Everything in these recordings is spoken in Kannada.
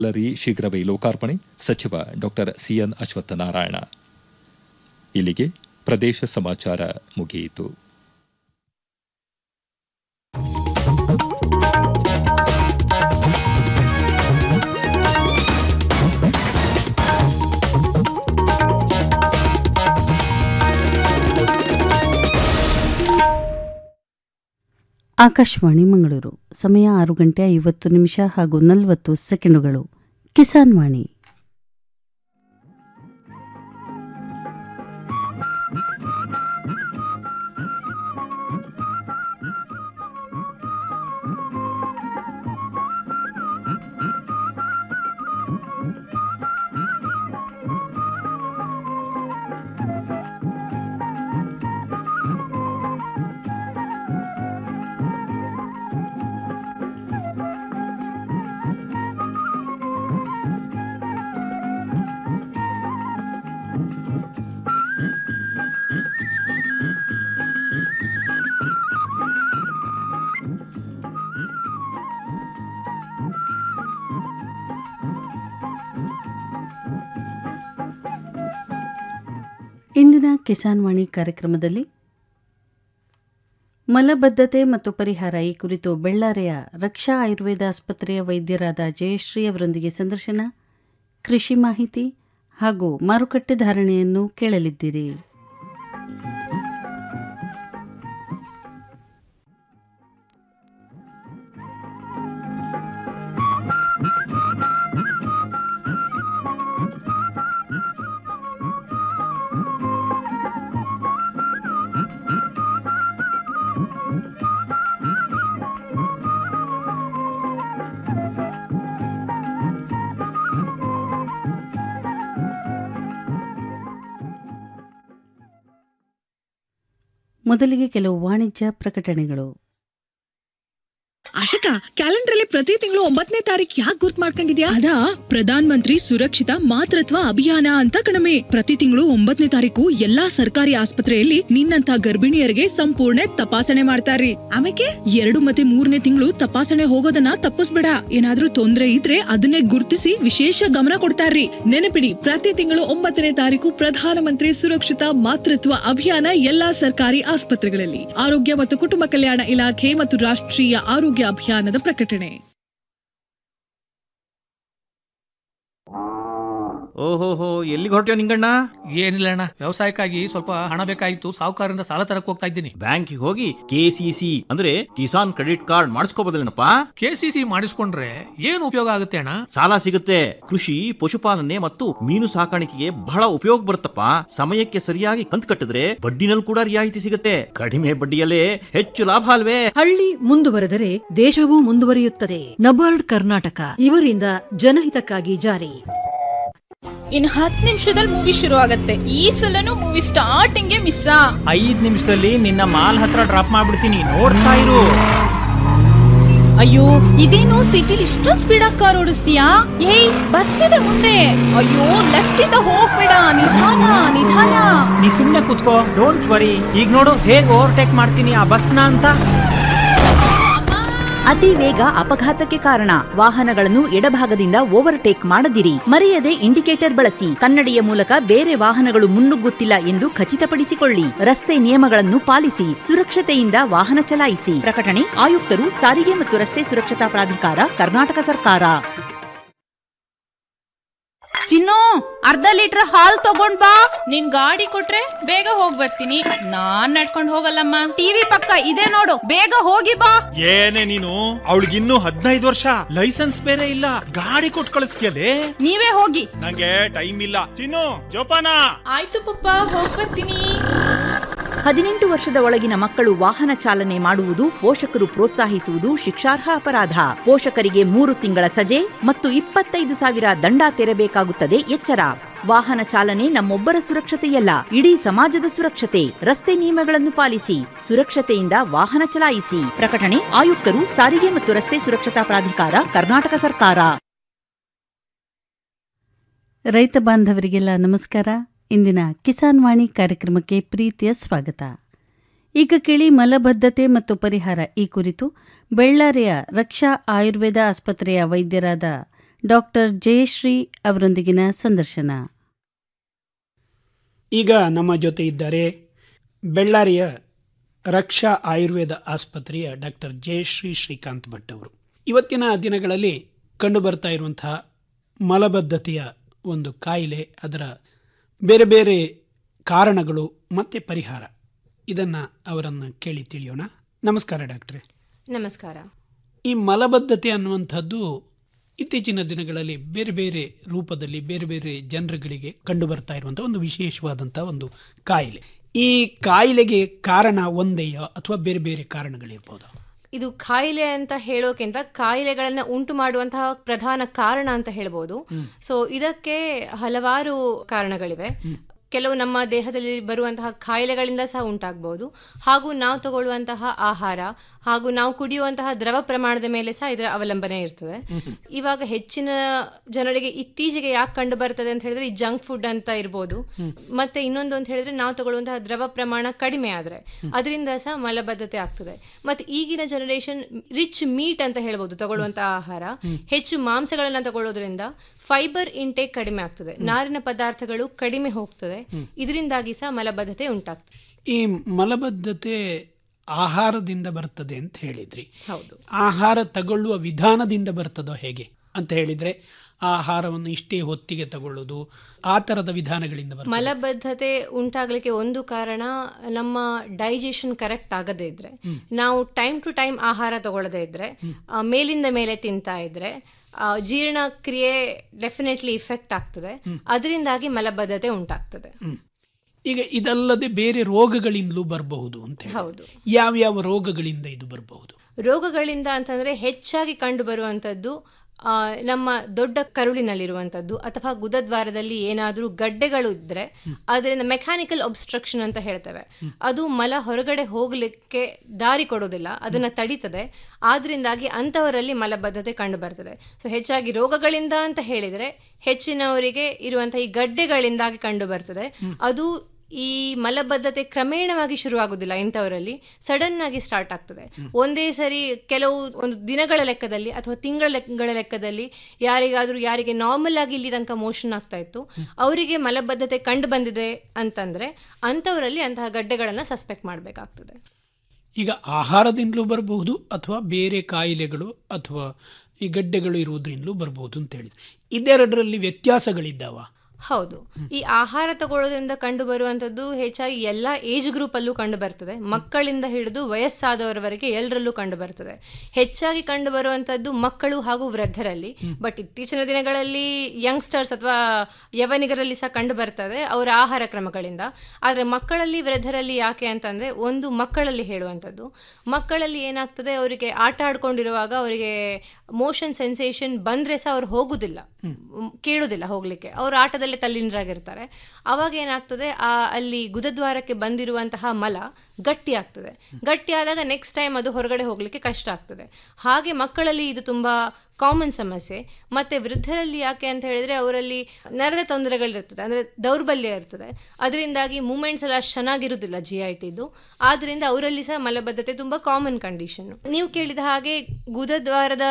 ಲರಿ ಶೀಘ್ರವೇ ಲೋಕಾರ್ಪಣೆ ಸಚಿವ ಡಾಕ್ಟರ್ ಸಿಎನ್ ಅಶ್ವತ್ಥನಾರಾಯಣ ಇಲ್ಲಿಗೆ ಪ್ರದೇಶ ಸಮಾಚಾರ ಮುಗಿಯಿತು ಆಕಾಶವಾಣಿ ಮಂಗಳೂರು ಸಮಯ ಆರು ಗಂಟೆ ಐವತ್ತು ನಿಮಿಷ ಹಾಗೂ ನಲವತ್ತು ಸೆಕೆಂಡುಗಳು ಕಿಸಾನ್ ವಾಣಿ ಇಂದಿನ ಕಿಸಾನ್ ವಾಣಿ ಕಾರ್ಯಕ್ರಮದಲ್ಲಿ ಮಲಬದ್ಧತೆ ಮತ್ತು ಪರಿಹಾರ ಈ ಕುರಿತು ಬೆಳ್ಳಾರೆಯ ರಕ್ಷಾ ಆಯುರ್ವೇದ ಆಸ್ಪತ್ರೆಯ ವೈದ್ಯರಾದ ಜಯಶ್ರೀ ಅವರೊಂದಿಗೆ ಸಂದರ್ಶನ ಕೃಷಿ ಮಾಹಿತಿ ಹಾಗೂ ಮಾರುಕಟ್ಟೆ ಧಾರಣೆಯನ್ನು ಕೇಳಲಿದ್ದೀರಿ ಮೊದಲಿಗೆ ಕೆಲವು ವಾಣಿಜ್ಯ ಪ್ರಕಟಣೆಗಳು ಆಶಿಕಾ ಕ್ಯಾಲೆಂಡರ್ ಅಲ್ಲಿ ಪ್ರತಿ ತಿಂಗಳು ಒಂಬತ್ತನೇ ತಾರೀಕು ಯಾಕೆ ಗುರ್ತ್ ಮಾಡ್ಕೊಂಡಿದ್ಯಾ ಅದಾ ಪ್ರಧಾನ್ ಮಂತ್ರಿ ಸುರಕ್ಷಿತ ಮಾತೃತ್ವ ಅಭಿಯಾನ ಅಂತ ಕಣಮೆ ಪ್ರತಿ ತಿಂಗಳು ಒಂಬತ್ತನೇ ತಾರೀಕು ಎಲ್ಲಾ ಸರ್ಕಾರಿ ಆಸ್ಪತ್ರೆಯಲ್ಲಿ ನಿನ್ನಂತ ಗರ್ಭಿಣಿಯರಿಗೆ ಸಂಪೂರ್ಣ ತಪಾಸಣೆ ಮಾಡ್ತಾರ್ರಿ ಆಮೇಲೆ ಎರಡು ಮತ್ತೆ ಮೂರನೇ ತಿಂಗಳು ತಪಾಸಣೆ ಹೋಗೋದನ್ನ ತಪ್ಪಿಸ್ಬೇಡ ಏನಾದ್ರೂ ತೊಂದ್ರೆ ಇದ್ರೆ ಅದನ್ನೇ ಗುರ್ತಿಸಿ ವಿಶೇಷ ಗಮನ ಕೊಡ್ತಾರ್ರಿ ನೆನಪಿಡಿ ಪ್ರತಿ ತಿಂಗಳು ಒಂಬತ್ತನೇ ತಾರೀಕು ಪ್ರಧಾನಮಂತ್ರಿ ಸುರಕ್ಷಿತ ಮಾತೃತ್ವ ಅಭಿಯಾನ ಎಲ್ಲಾ ಸರ್ಕಾರಿ ಆಸ್ಪತ್ರೆಗಳಲ್ಲಿ ಆರೋಗ್ಯ ಮತ್ತು ಕುಟುಂಬ ಕಲ್ಯಾಣ ಇಲಾಖೆ ಮತ್ತು ರಾಷ್ಟ್ರೀಯ ಆರೋಗ್ಯ ಅಭಿಯಾನದ ಪ್ರಕಟಣೆ ಓಹೋಹೋ ಎಲ್ಲಿಗೆ ಹೊರಟ್ಯೋ ನಿಂಗಣ್ಣ ಏನಿಲ್ಲ ಅಣ್ಣ ವ್ಯವಸಾಯಕ್ಕಾಗಿ ಸ್ವಲ್ಪ ಹಣ ಬೇಕಾಗಿತ್ತು ಸಾಹುಕಾರರಿಂದ ಸಾಲ ತರಕ್ ಹೋಗ್ತಾ ಇದ್ದೀನಿ ಬ್ಯಾಂಕಿಗೆ ಹೋಗಿ ಕೆ ಸಿ ಸಿ ಅಂದ್ರೆ ಕಿಸಾನ್ ಕ್ರೆಡಿಟ್ ಕಾರ್ಡ್ ಮಾಡಿಸ್ಕೋಬೋದೇನಪ್ಪ ಕೆ ಸಿ ಸಿ ಮಾಡಿಸ್ಕೊಂಡ್ರೆ ಏನು ಉಪಯೋಗ ಆಗುತ್ತೆ ಅಣ್ಣ ಸಾಲ ಸಿಗುತ್ತೆ ಕೃಷಿ ಪಶುಪಾಲನೆ ಮತ್ತು ಮೀನು ಸಾಕಾಣಿಕೆಗೆ ಬಹಳ ಉಪಯೋಗ ಬರುತ್ತಪ್ಪ ಸಮಯಕ್ಕೆ ಸರಿಯಾಗಿ ಕಂತು ಕಟ್ಟಿದ್ರೆ ಬಡ್ಡಿನಲ್ಲಿ ಕೂಡ ರಿಯಾಯಿತಿ ಸಿಗುತ್ತೆ ಕಡಿಮೆ ಬಡ್ಡಿಯಲ್ಲೇ ಹೆಚ್ಚು ಲಾಭ ಅಲ್ವೇ ಹಳ್ಳಿ ಮುಂದುವರೆದರೆ ದೇಶವೂ ಮುಂದುವರಿಯುತ್ತದೆ ನಬಾರ್ಡ್ ಕರ್ನಾಟಕ ಇವರಿಂದ ಜನಹಿತಕ್ಕಾಗಿ ಜಾರಿ ಇನ್ ಹತ್ತು ನಿಮಿಷದಲ್ಲಿ ಮೂವಿ ಶುರು ಆಗತ್ತೆ ಈ ಸಲನು ಮೂವಿ ಸ್ಟಾರ್ಟಿಂಗ್ ಮಿಸ್ ಐದ್ ನಿಮಿಷದಲ್ಲಿ ನಿನ್ನ ಮಾಲ್ ಹತ್ರ ಡ್ರಾಪ್ ಮಾಡ್ಬಿಡ್ತೀನಿ ನೋಡ್ತಾ ಇರು ಅಯ್ಯೋ ಇದೇನು ಸಿಟಿಲಿ ಇಷ್ಟೊಂದು ಸ್ಪೀಡ್ ಆಗಿ ಕಾರ್ ಓಡಿಸ್ತೀಯಾ ಏಯ್ ಬಸ್ ಇದೆ ಮುಂದೆ ಅಯ್ಯೋ ಲೆಫ್ಟ್ ಇಂದ ಹೋಗ್ಬೇಡ ನಿಧಾನ ನಿಧಾನ ನೀ ಸುಮ್ನೆ ಕುತ್ಕೋ ಡೋಂಟ್ ವರಿ ಈಗ ನೋಡು ಹೇಗ್ ಓವರ್ಟೇಕ್ ಮಾಡ್ತೀನಿ ಆ ಬಸ್ನ ಅಂತ ಅತಿ ವೇಗ ಅಪಘಾತಕ್ಕೆ ಕಾರಣ ವಾಹನಗಳನ್ನು ಎಡಭಾಗದಿಂದ ಓವರ್ಟೇಕ್ ಮಾಡದಿರಿ ಮರೆಯದೆ ಇಂಡಿಕೇಟರ್ ಬಳಸಿ ಕನ್ನಡಿಯ ಮೂಲಕ ಬೇರೆ ವಾಹನಗಳು ಮುನ್ನುಗ್ಗುತ್ತಿಲ್ಲ ಎಂದು ಖಚಿತಪಡಿಸಿಕೊಳ್ಳಿ ರಸ್ತೆ ನಿಯಮಗಳನ್ನು ಪಾಲಿಸಿ ಸುರಕ್ಷತೆಯಿಂದ ವಾಹನ ಚಲಾಯಿಸಿ ಪ್ರಕಟಣೆ ಆಯುಕ್ತರು ಸಾರಿಗೆ ಮತ್ತು ರಸ್ತೆ ಸುರಕ್ಷತಾ ಪ್ರಾಧಿಕಾರ ಕರ್ನಾಟಕ ಸರ್ಕಾರ ಚಿನ್ನು ಅರ್ಧ ಲೀಟರ್ ಹಾಲ್ ತಗೊಂಡ್ ಬಾ ನಿನ್ ಗಾಡಿ ಕೊಟ್ರೆ ಬೇಗ ಹೋಗ್ ಬರ್ತೀನಿ ನಾನ್ ನಡ್ಕೊಂಡ್ ಹೋಗಲ್ಲಮ್ಮ ಟಿವಿ ಪಕ್ಕ ಇದೆ ನೋಡು ಬೇಗ ಹೋಗಿ ಬಾ ಏನೇ ನೀನು ಅವಳಿಗಿನ್ನೂ ಹದಿನೈದು ವರ್ಷ ಲೈಸೆನ್ಸ್ ಬೇರೆ ಇಲ್ಲ ಗಾಡಿ ಕೊಟ್ಟು ಕಳಿಸ್ತೀಯಲೇ ನೀವೇ ಹೋಗಿ ನಂಗೆ ಟೈಮ್ ಇಲ್ಲ ಚಿನ್ನು ಜೋಪಾನ ಆಯ್ತು ಪಪ್ಪ ಹೋಗ್ ಬರ್ತೀನಿ ಹದಿನೆಂಟು ವರ್ಷದ ಒಳಗಿನ ಮಕ್ಕಳು ವಾಹನ ಚಾಲನೆ ಮಾಡುವುದು ಪೋಷಕರು ಪ್ರೋತ್ಸಾಹಿಸುವುದು ಶಿಕ್ಷಾರ್ಹ ಅಪರಾಧ ಪೋಷಕರಿಗೆ ಮೂರು ತಿಂಗಳ ಸಜೆ ಮತ್ತು ಇಪ್ಪತ್ತೈದು ಸಾವಿರ ದಂಡ ತೆರಬೇಕಾಗುತ್ತದೆ ಎಚ್ಚರ ವಾಹನ ಚಾಲನೆ ನಮ್ಮೊಬ್ಬರ ಸುರಕ್ಷತೆಯಲ್ಲ ಇಡೀ ಸಮಾಜದ ಸುರಕ್ಷತೆ ರಸ್ತೆ ನಿಯಮಗಳನ್ನು ಪಾಲಿಸಿ ಸುರಕ್ಷತೆಯಿಂದ ವಾಹನ ಚಲಾಯಿಸಿ ಪ್ರಕಟಣೆ ಆಯುಕ್ತರು ಸಾರಿಗೆ ಮತ್ತು ರಸ್ತೆ ಸುರಕ್ಷತಾ ಪ್ರಾಧಿಕಾರ ಕರ್ನಾಟಕ ಸರ್ಕಾರ ರೈತ ಬಾಂಧವರಿಗೆಲ್ಲ ನಮಸ್ಕಾರ ಇಂದಿನ ಕಿಸಾನ್ ವಾಣಿ ಕಾರ್ಯಕ್ರಮಕ್ಕೆ ಪ್ರೀತಿಯ ಸ್ವಾಗತ ಈಗ ಕೇಳಿ ಮಲಬದ್ಧತೆ ಮತ್ತು ಪರಿಹಾರ ಈ ಕುರಿತು ಬೆಳ್ಳಾರಿಯ ರಕ್ಷಾ ಆಯುರ್ವೇದ ಆಸ್ಪತ್ರೆಯ ವೈದ್ಯರಾದ ಡಾಕ್ಟರ್ ಜಯಶ್ರೀ ಅವರೊಂದಿಗಿನ ಸಂದರ್ಶನ ಈಗ ನಮ್ಮ ಜೊತೆ ಇದ್ದಾರೆ ಬೆಳ್ಳಾರಿಯ ರಕ್ಷಾ ಆಯುರ್ವೇದ ಆಸ್ಪತ್ರೆಯ ಡಾಕ್ಟರ್ ಜಯಶ್ರೀ ಶ್ರೀಕಾಂತ್ ಭಟ್ ಅವರು ಇವತ್ತಿನ ದಿನಗಳಲ್ಲಿ ಕಂಡುಬರ್ತಾ ಇರುವಂತಹ ಮಲಬದ್ಧತೆಯ ಒಂದು ಕಾಯಿಲೆ ಅದರ ಬೇರೆ ಬೇರೆ ಕಾರಣಗಳು ಮತ್ತು ಪರಿಹಾರ ಇದನ್ನು ಅವರನ್ನು ಕೇಳಿ ತಿಳಿಯೋಣ ನಮಸ್ಕಾರ ಡಾಕ್ಟ್ರೆ ನಮಸ್ಕಾರ ಈ ಮಲಬದ್ಧತೆ ಅನ್ನುವಂಥದ್ದು ಇತ್ತೀಚಿನ ದಿನಗಳಲ್ಲಿ ಬೇರೆ ಬೇರೆ ರೂಪದಲ್ಲಿ ಬೇರೆ ಬೇರೆ ಜನರುಗಳಿಗೆ ಕಂಡು ಬರ್ತಾ ಇರುವಂಥ ಒಂದು ವಿಶೇಷವಾದಂಥ ಒಂದು ಕಾಯಿಲೆ ಈ ಕಾಯಿಲೆಗೆ ಕಾರಣ ಒಂದೆಯೋ ಅಥವಾ ಬೇರೆ ಬೇರೆ ಕಾರಣಗಳಿರ್ಬೋದು ಇದು ಕಾಯಿಲೆ ಅಂತ ಹೇಳೋಕ್ಕಿಂತ ಕಾಯಿಲೆಗಳನ್ನ ಉಂಟು ಮಾಡುವಂತಹ ಪ್ರಧಾನ ಕಾರಣ ಅಂತ ಹೇಳ್ಬೋದು ಸೊ ಇದಕ್ಕೆ ಹಲವಾರು ಕಾರಣಗಳಿವೆ ಕೆಲವು ನಮ್ಮ ದೇಹದಲ್ಲಿ ಬರುವಂತಹ ಕಾಯಿಲೆಗಳಿಂದ ಸಹ ಉಂಟಾಗಬಹುದು ಹಾಗೂ ನಾವು ತಗೊಳ್ಳುವಂತಹ ಆಹಾರ ಹಾಗೂ ನಾವು ಕುಡಿಯುವಂತಹ ದ್ರವ ಪ್ರಮಾಣದ ಮೇಲೆ ಸಹ ಇದರ ಅವಲಂಬನೆ ಇರ್ತದೆ ಇವಾಗ ಹೆಚ್ಚಿನ ಜನರಿಗೆ ಇತ್ತೀಚೆಗೆ ಯಾಕೆ ಕಂಡು ಬರ್ತದೆ ಅಂತ ಹೇಳಿದ್ರೆ ಈ ಜಂಕ್ ಫುಡ್ ಅಂತ ಇರ್ಬೋದು ಮತ್ತೆ ಇನ್ನೊಂದು ಅಂತ ಹೇಳಿದ್ರೆ ನಾವು ತಗೊಳ್ಳುವಂತಹ ದ್ರವ ಪ್ರಮಾಣ ಕಡಿಮೆ ಆದ್ರೆ ಅದರಿಂದ ಸಹ ಮಲಬದ್ಧತೆ ಆಗ್ತದೆ ಮತ್ತೆ ಈಗಿನ ಜನರೇಷನ್ ರಿಚ್ ಮೀಟ್ ಅಂತ ಹೇಳ್ಬೋದು ತಗೊಳ್ಳುವಂತಹ ಆಹಾರ ಹೆಚ್ಚು ಮಾಂಸಗಳನ್ನ ತಗೊಳ್ಳೋದ್ರಿಂದ ಫೈಬರ್ ಇಂಟೇಕ್ ಕಡಿಮೆ ಆಗ್ತದೆ ನಾರಿನ ಪದಾರ್ಥಗಳು ಕಡಿಮೆ ಹೋಗ್ತದೆ ಇದರಿಂದಾಗಿ ಸಹ ಮಲಬದ್ಧತೆ ಉಂಟಾಗ್ತದೆ ಈ ಮಲಬದ್ಧತೆ ಆಹಾರದಿಂದ ಬರ್ತದೆ ಅಂತ ಹೇಳಿದ್ರಿ ಹೌದು ಆಹಾರ ತಗೊಳ್ಳುವ ವಿಧಾನದಿಂದ ಬರ್ತದೋ ಹೇಗೆ ಅಂತ ಹೇಳಿದ್ರೆ ಆಹಾರವನ್ನು ಇಷ್ಟೇ ಹೊತ್ತಿಗೆ ತಗೊಳ್ಳೋದು ಆ ಥರದ ವಿಧಾನಗಳಿಂದ ಬರ್ತದೆ ಮಲಬದ್ಧತೆ ಉಂಟಾಗ್ಲಿಕ್ಕೆ ಒಂದು ಕಾರಣ ನಮ್ಮ ಡೈಜೆಷನ್ ಕರೆಕ್ಟ್ ಆಗದೇ ಇದ್ರೆ ನಾವು ಟೈಮ್ ಟು ಟೈಮ್ ಆಹಾರ ತಗೊಳ್ಳದೇ ಇದ್ರೆ ಆ, ಮೇಲಿಂದ ಮೇಲೆ ತಿಂತಾ ಇದ್ರೆ ಆ, ಜೀರ್ಣಕ್ರಿಯೆ ಡೆಫಿನೆಟ್ಲಿ ಇಫೆಕ್ಟ್ ಆಗ್ತದೆ ಅದರಿಂದಾಗಿ ಮಲಬದ್ಧತೆ ಉಂಟಾಗ್ತದೆ ಈಗ ಇದಲ್ಲದೆ ಬೇರೆ ರೋಗಗಳಿಂದಲೂ ಬರಬಹುದು ಅಂತ ಹೇಳಿ. ಹೌದು ಯಾವ್ಯಾವ ರೋಗಗಳಿಂದ ಇದು ಬರಬಹುದು ರೋಗಗಳಿಂದ ಅಂತಂದ್ರೆ ಹೆಚ್ಚಾಗಿ ಕಂಡು ಬರುವಂತದ್ದು ಆ, ನಮ್ಮ ದೊಡ್ಡ ಕರುಳಿನಲ್ಲಿರುವಂಥದ್ದು ಅಥವಾ ಗುದದ್ವಾರದಲ್ಲಿ ಏನಾದರೂ ಗಡ್ಡೆಗಳು ಇದ್ರೆ ಅದರಿಂದ ಮೆಕ್ಯಾನಿಕಲ್ ಒಬ್ಸ್ಟ್ರಕ್ಷನ್ ಅಂತ ಹೇಳ್ತೇವೆ ಅದು ಮಲ ಹೊರಗಡೆ ಹೋಗ್ಲಿಕ್ಕೆ ದಾರಿ ಕೊಡೋದಿಲ್ಲ ಅದನ್ನ ತಡೀತದೆ ಆದ್ರಿಂದಾಗಿ ಅಂಥವರಲ್ಲಿ ಮಲಬದ್ಧತೆ ಕಂಡು ಬರ್ತದೆ ಸೊ ಹೆಚ್ಚಾಗಿ ರೋಗಗಳಿಂದ ಅಂತ ಹೇಳಿದ್ರೆ ಹೆಚ್ಚಿನವರಿಗೆ ಇರುವಂತಹ ಈ ಗಡ್ಡೆಗಳಿಂದಾಗಿ ಕಂಡು ಬರ್ತದೆ ಅದು ಈ ಮಲಬದ್ಧತೆ ಕ್ರಮೇಣವಾಗಿ ಶುರುವಾಗುವುದಿಲ್ಲ ಇಂಥವರಲ್ಲಿ ಸಡನ್ ಆಗಿ ಸ್ಟಾರ್ಟ್ ಆಗ್ತದೆ ಒಂದೇ ಸರಿ ಕೆಲವು ಒಂದು ದಿನಗಳ ಲೆಕ್ಕದಲ್ಲಿ ಅಥವಾ ತಿಂಗಳ ಲೆಕ್ಕಗಳ ಲೆಕ್ಕದಲ್ಲಿ ಯಾರಿಗಾದ್ರೂ ಯಾರಿಗೆ ನಾರ್ಮಲ್ ಆಗಿ ಇಲ್ಲಿ ತನಕ ಮೋಷನ್ ಆಗ್ತಾ ಇತ್ತು ಅವರಿಗೆ ಮಲಬದ್ಧತೆ ಕಂಡು ಬಂದಿದೆ ಅಂತಂದ್ರೆ ಅಂಥವರಲ್ಲಿ ಅಂತಹ ಗಡ್ಡೆಗಳನ್ನ ಸಸ್ಪೆಕ್ಟ್ ಮಾಡಬೇಕಾಗ್ತದೆ ಈಗ ಆಹಾರದಿಂದಲೂ ಬರಬಹುದು ಅಥವಾ ಬೇರೆ ಕಾಯಿಲೆಗಳು ಅಥವಾ ಈ ಗಡ್ಡೆಗಳು ಇರುವುದರಿಂದಲೂ ಬರಬಹುದು ಅಂತ ಹೇಳಿದ್ರೆ ಇದೆರಡರಲ್ಲಿ ವ್ಯತ್ಯಾಸಗಳಿದ್ದಾವ ಹೌದು ಈ ಆಹಾರ ತಗೊಳ್ಳೋದ್ರಿಂದ ಕಂಡು ಬರುವಂತದ್ದು ಹೆಚ್ಚಾಗಿ ಎಲ್ಲಾ ಏಜ್ ಗ್ರೂಪ್ ಅಲ್ಲೂ ಕಂಡು ಬರ್ತದೆ ಮಕ್ಕಳಿಂದ ಹಿಡಿದು ವಯಸ್ಸಾದವರವರೆಗೆ ಎಲ್ಲರಲ್ಲೂ ಕಂಡು ಬರ್ತದೆ ಹೆಚ್ಚಾಗಿ ಕಂಡು ಬರುವಂತದ್ದು ಮಕ್ಕಳು ಹಾಗೂ ವೃದ್ಧರಲ್ಲಿ ಬಟ್ ಇತ್ತೀಚಿನ ದಿನಗಳಲ್ಲಿ ಯಂಗ್ಸ್ಟರ್ಸ್ ಅಥವಾ ಯವನಿಗರಲ್ಲಿ ಸಹ ಕಂಡು ಬರ್ತದೆ ಅವರ ಆಹಾರ ಕ್ರಮಗಳಿಂದ ಆದ್ರೆ ಮಕ್ಕಳಲ್ಲಿ ವೃದ್ಧರಲ್ಲಿ ಯಾಕೆ ಅಂತಂದ್ರೆ ಒಂದು ಮಕ್ಕಳಲ್ಲಿ ಹೇಳುವಂಥದ್ದು ಮಕ್ಕಳಲ್ಲಿ ಏನಾಗ್ತದೆ ಅವರಿಗೆ ಆಟ ಆಡ್ಕೊಂಡಿರುವಾಗ ಅವರಿಗೆ ಮೋಷನ್ ಸೆನ್ಸೇಷನ್ ಬಂದ್ರೆ ಸಹ ಅವ್ರು ಹೋಗುದಿಲ್ಲ ಮ್, ಕೇಳುದಿಲ್ಲ ಹೋಗ್ಲಿಕ್ಕೆ ಅವ್ರು ಆಟದಲ್ಲೇ ತಲ್ಲೀನರಾಗಿರ್ತಾರೆ ಅವಾಗ ಏನಾಗ್ತದೆ ಆ ಅಲ್ಲಿ ಗುದದ್ವಾರಕ್ಕೆ ಬಂದಿರುವಂತಹ ಮಲ ಗಟ್ಟಿ ಆಗ್ತದೆ ಗಟ್ಟಿ ಆದಾಗ ನೆಕ್ಸ್ಟ್ ಟೈಮ್ ಅದು ಹೊರಗಡೆ ಹೋಗ್ಲಿಕ್ಕೆ ಕಷ್ಟ ಆಗ್ತದೆ ಹಾಗೆ ಮಕ್ಕಳಲ್ಲಿ ಇದು ತುಂಬಾ ಕಾಮನ್ ಸಮಸ್ಯೆ ಮತ್ತೆ ವೃದ್ಧರಲ್ಲಿ ಯಾಕೆ ಅಂತ ಹೇಳಿದ್ರೆ ಅವರಲ್ಲಿ ನರದ ತೊಂದರೆಗಳಿರ್ತದೆ ಅಂದ್ರೆ ದೌರ್ಬಲ್ಯ ಇರ್ತದೆ ಅದರಿಂದಾಗಿ ಮೂಮೆಂಟ್ಸ್ ಎಲ್ಲ ಅಷ್ಟು ಚೆನ್ನಾಗಿರುವುದಿಲ್ಲ ಜಿ ಐ ಟಿದು ಆದ್ರಿಂದ ಅವರಲ್ಲಿ ಸಹ ಮಲಬದ್ಧತೆ ತುಂಬಾ ಕಾಮನ್ ಕಂಡೀಷನ್ ನೀವು ಕೇಳಿದ ಹಾಗೆ ಗುದದ್ವಾರದ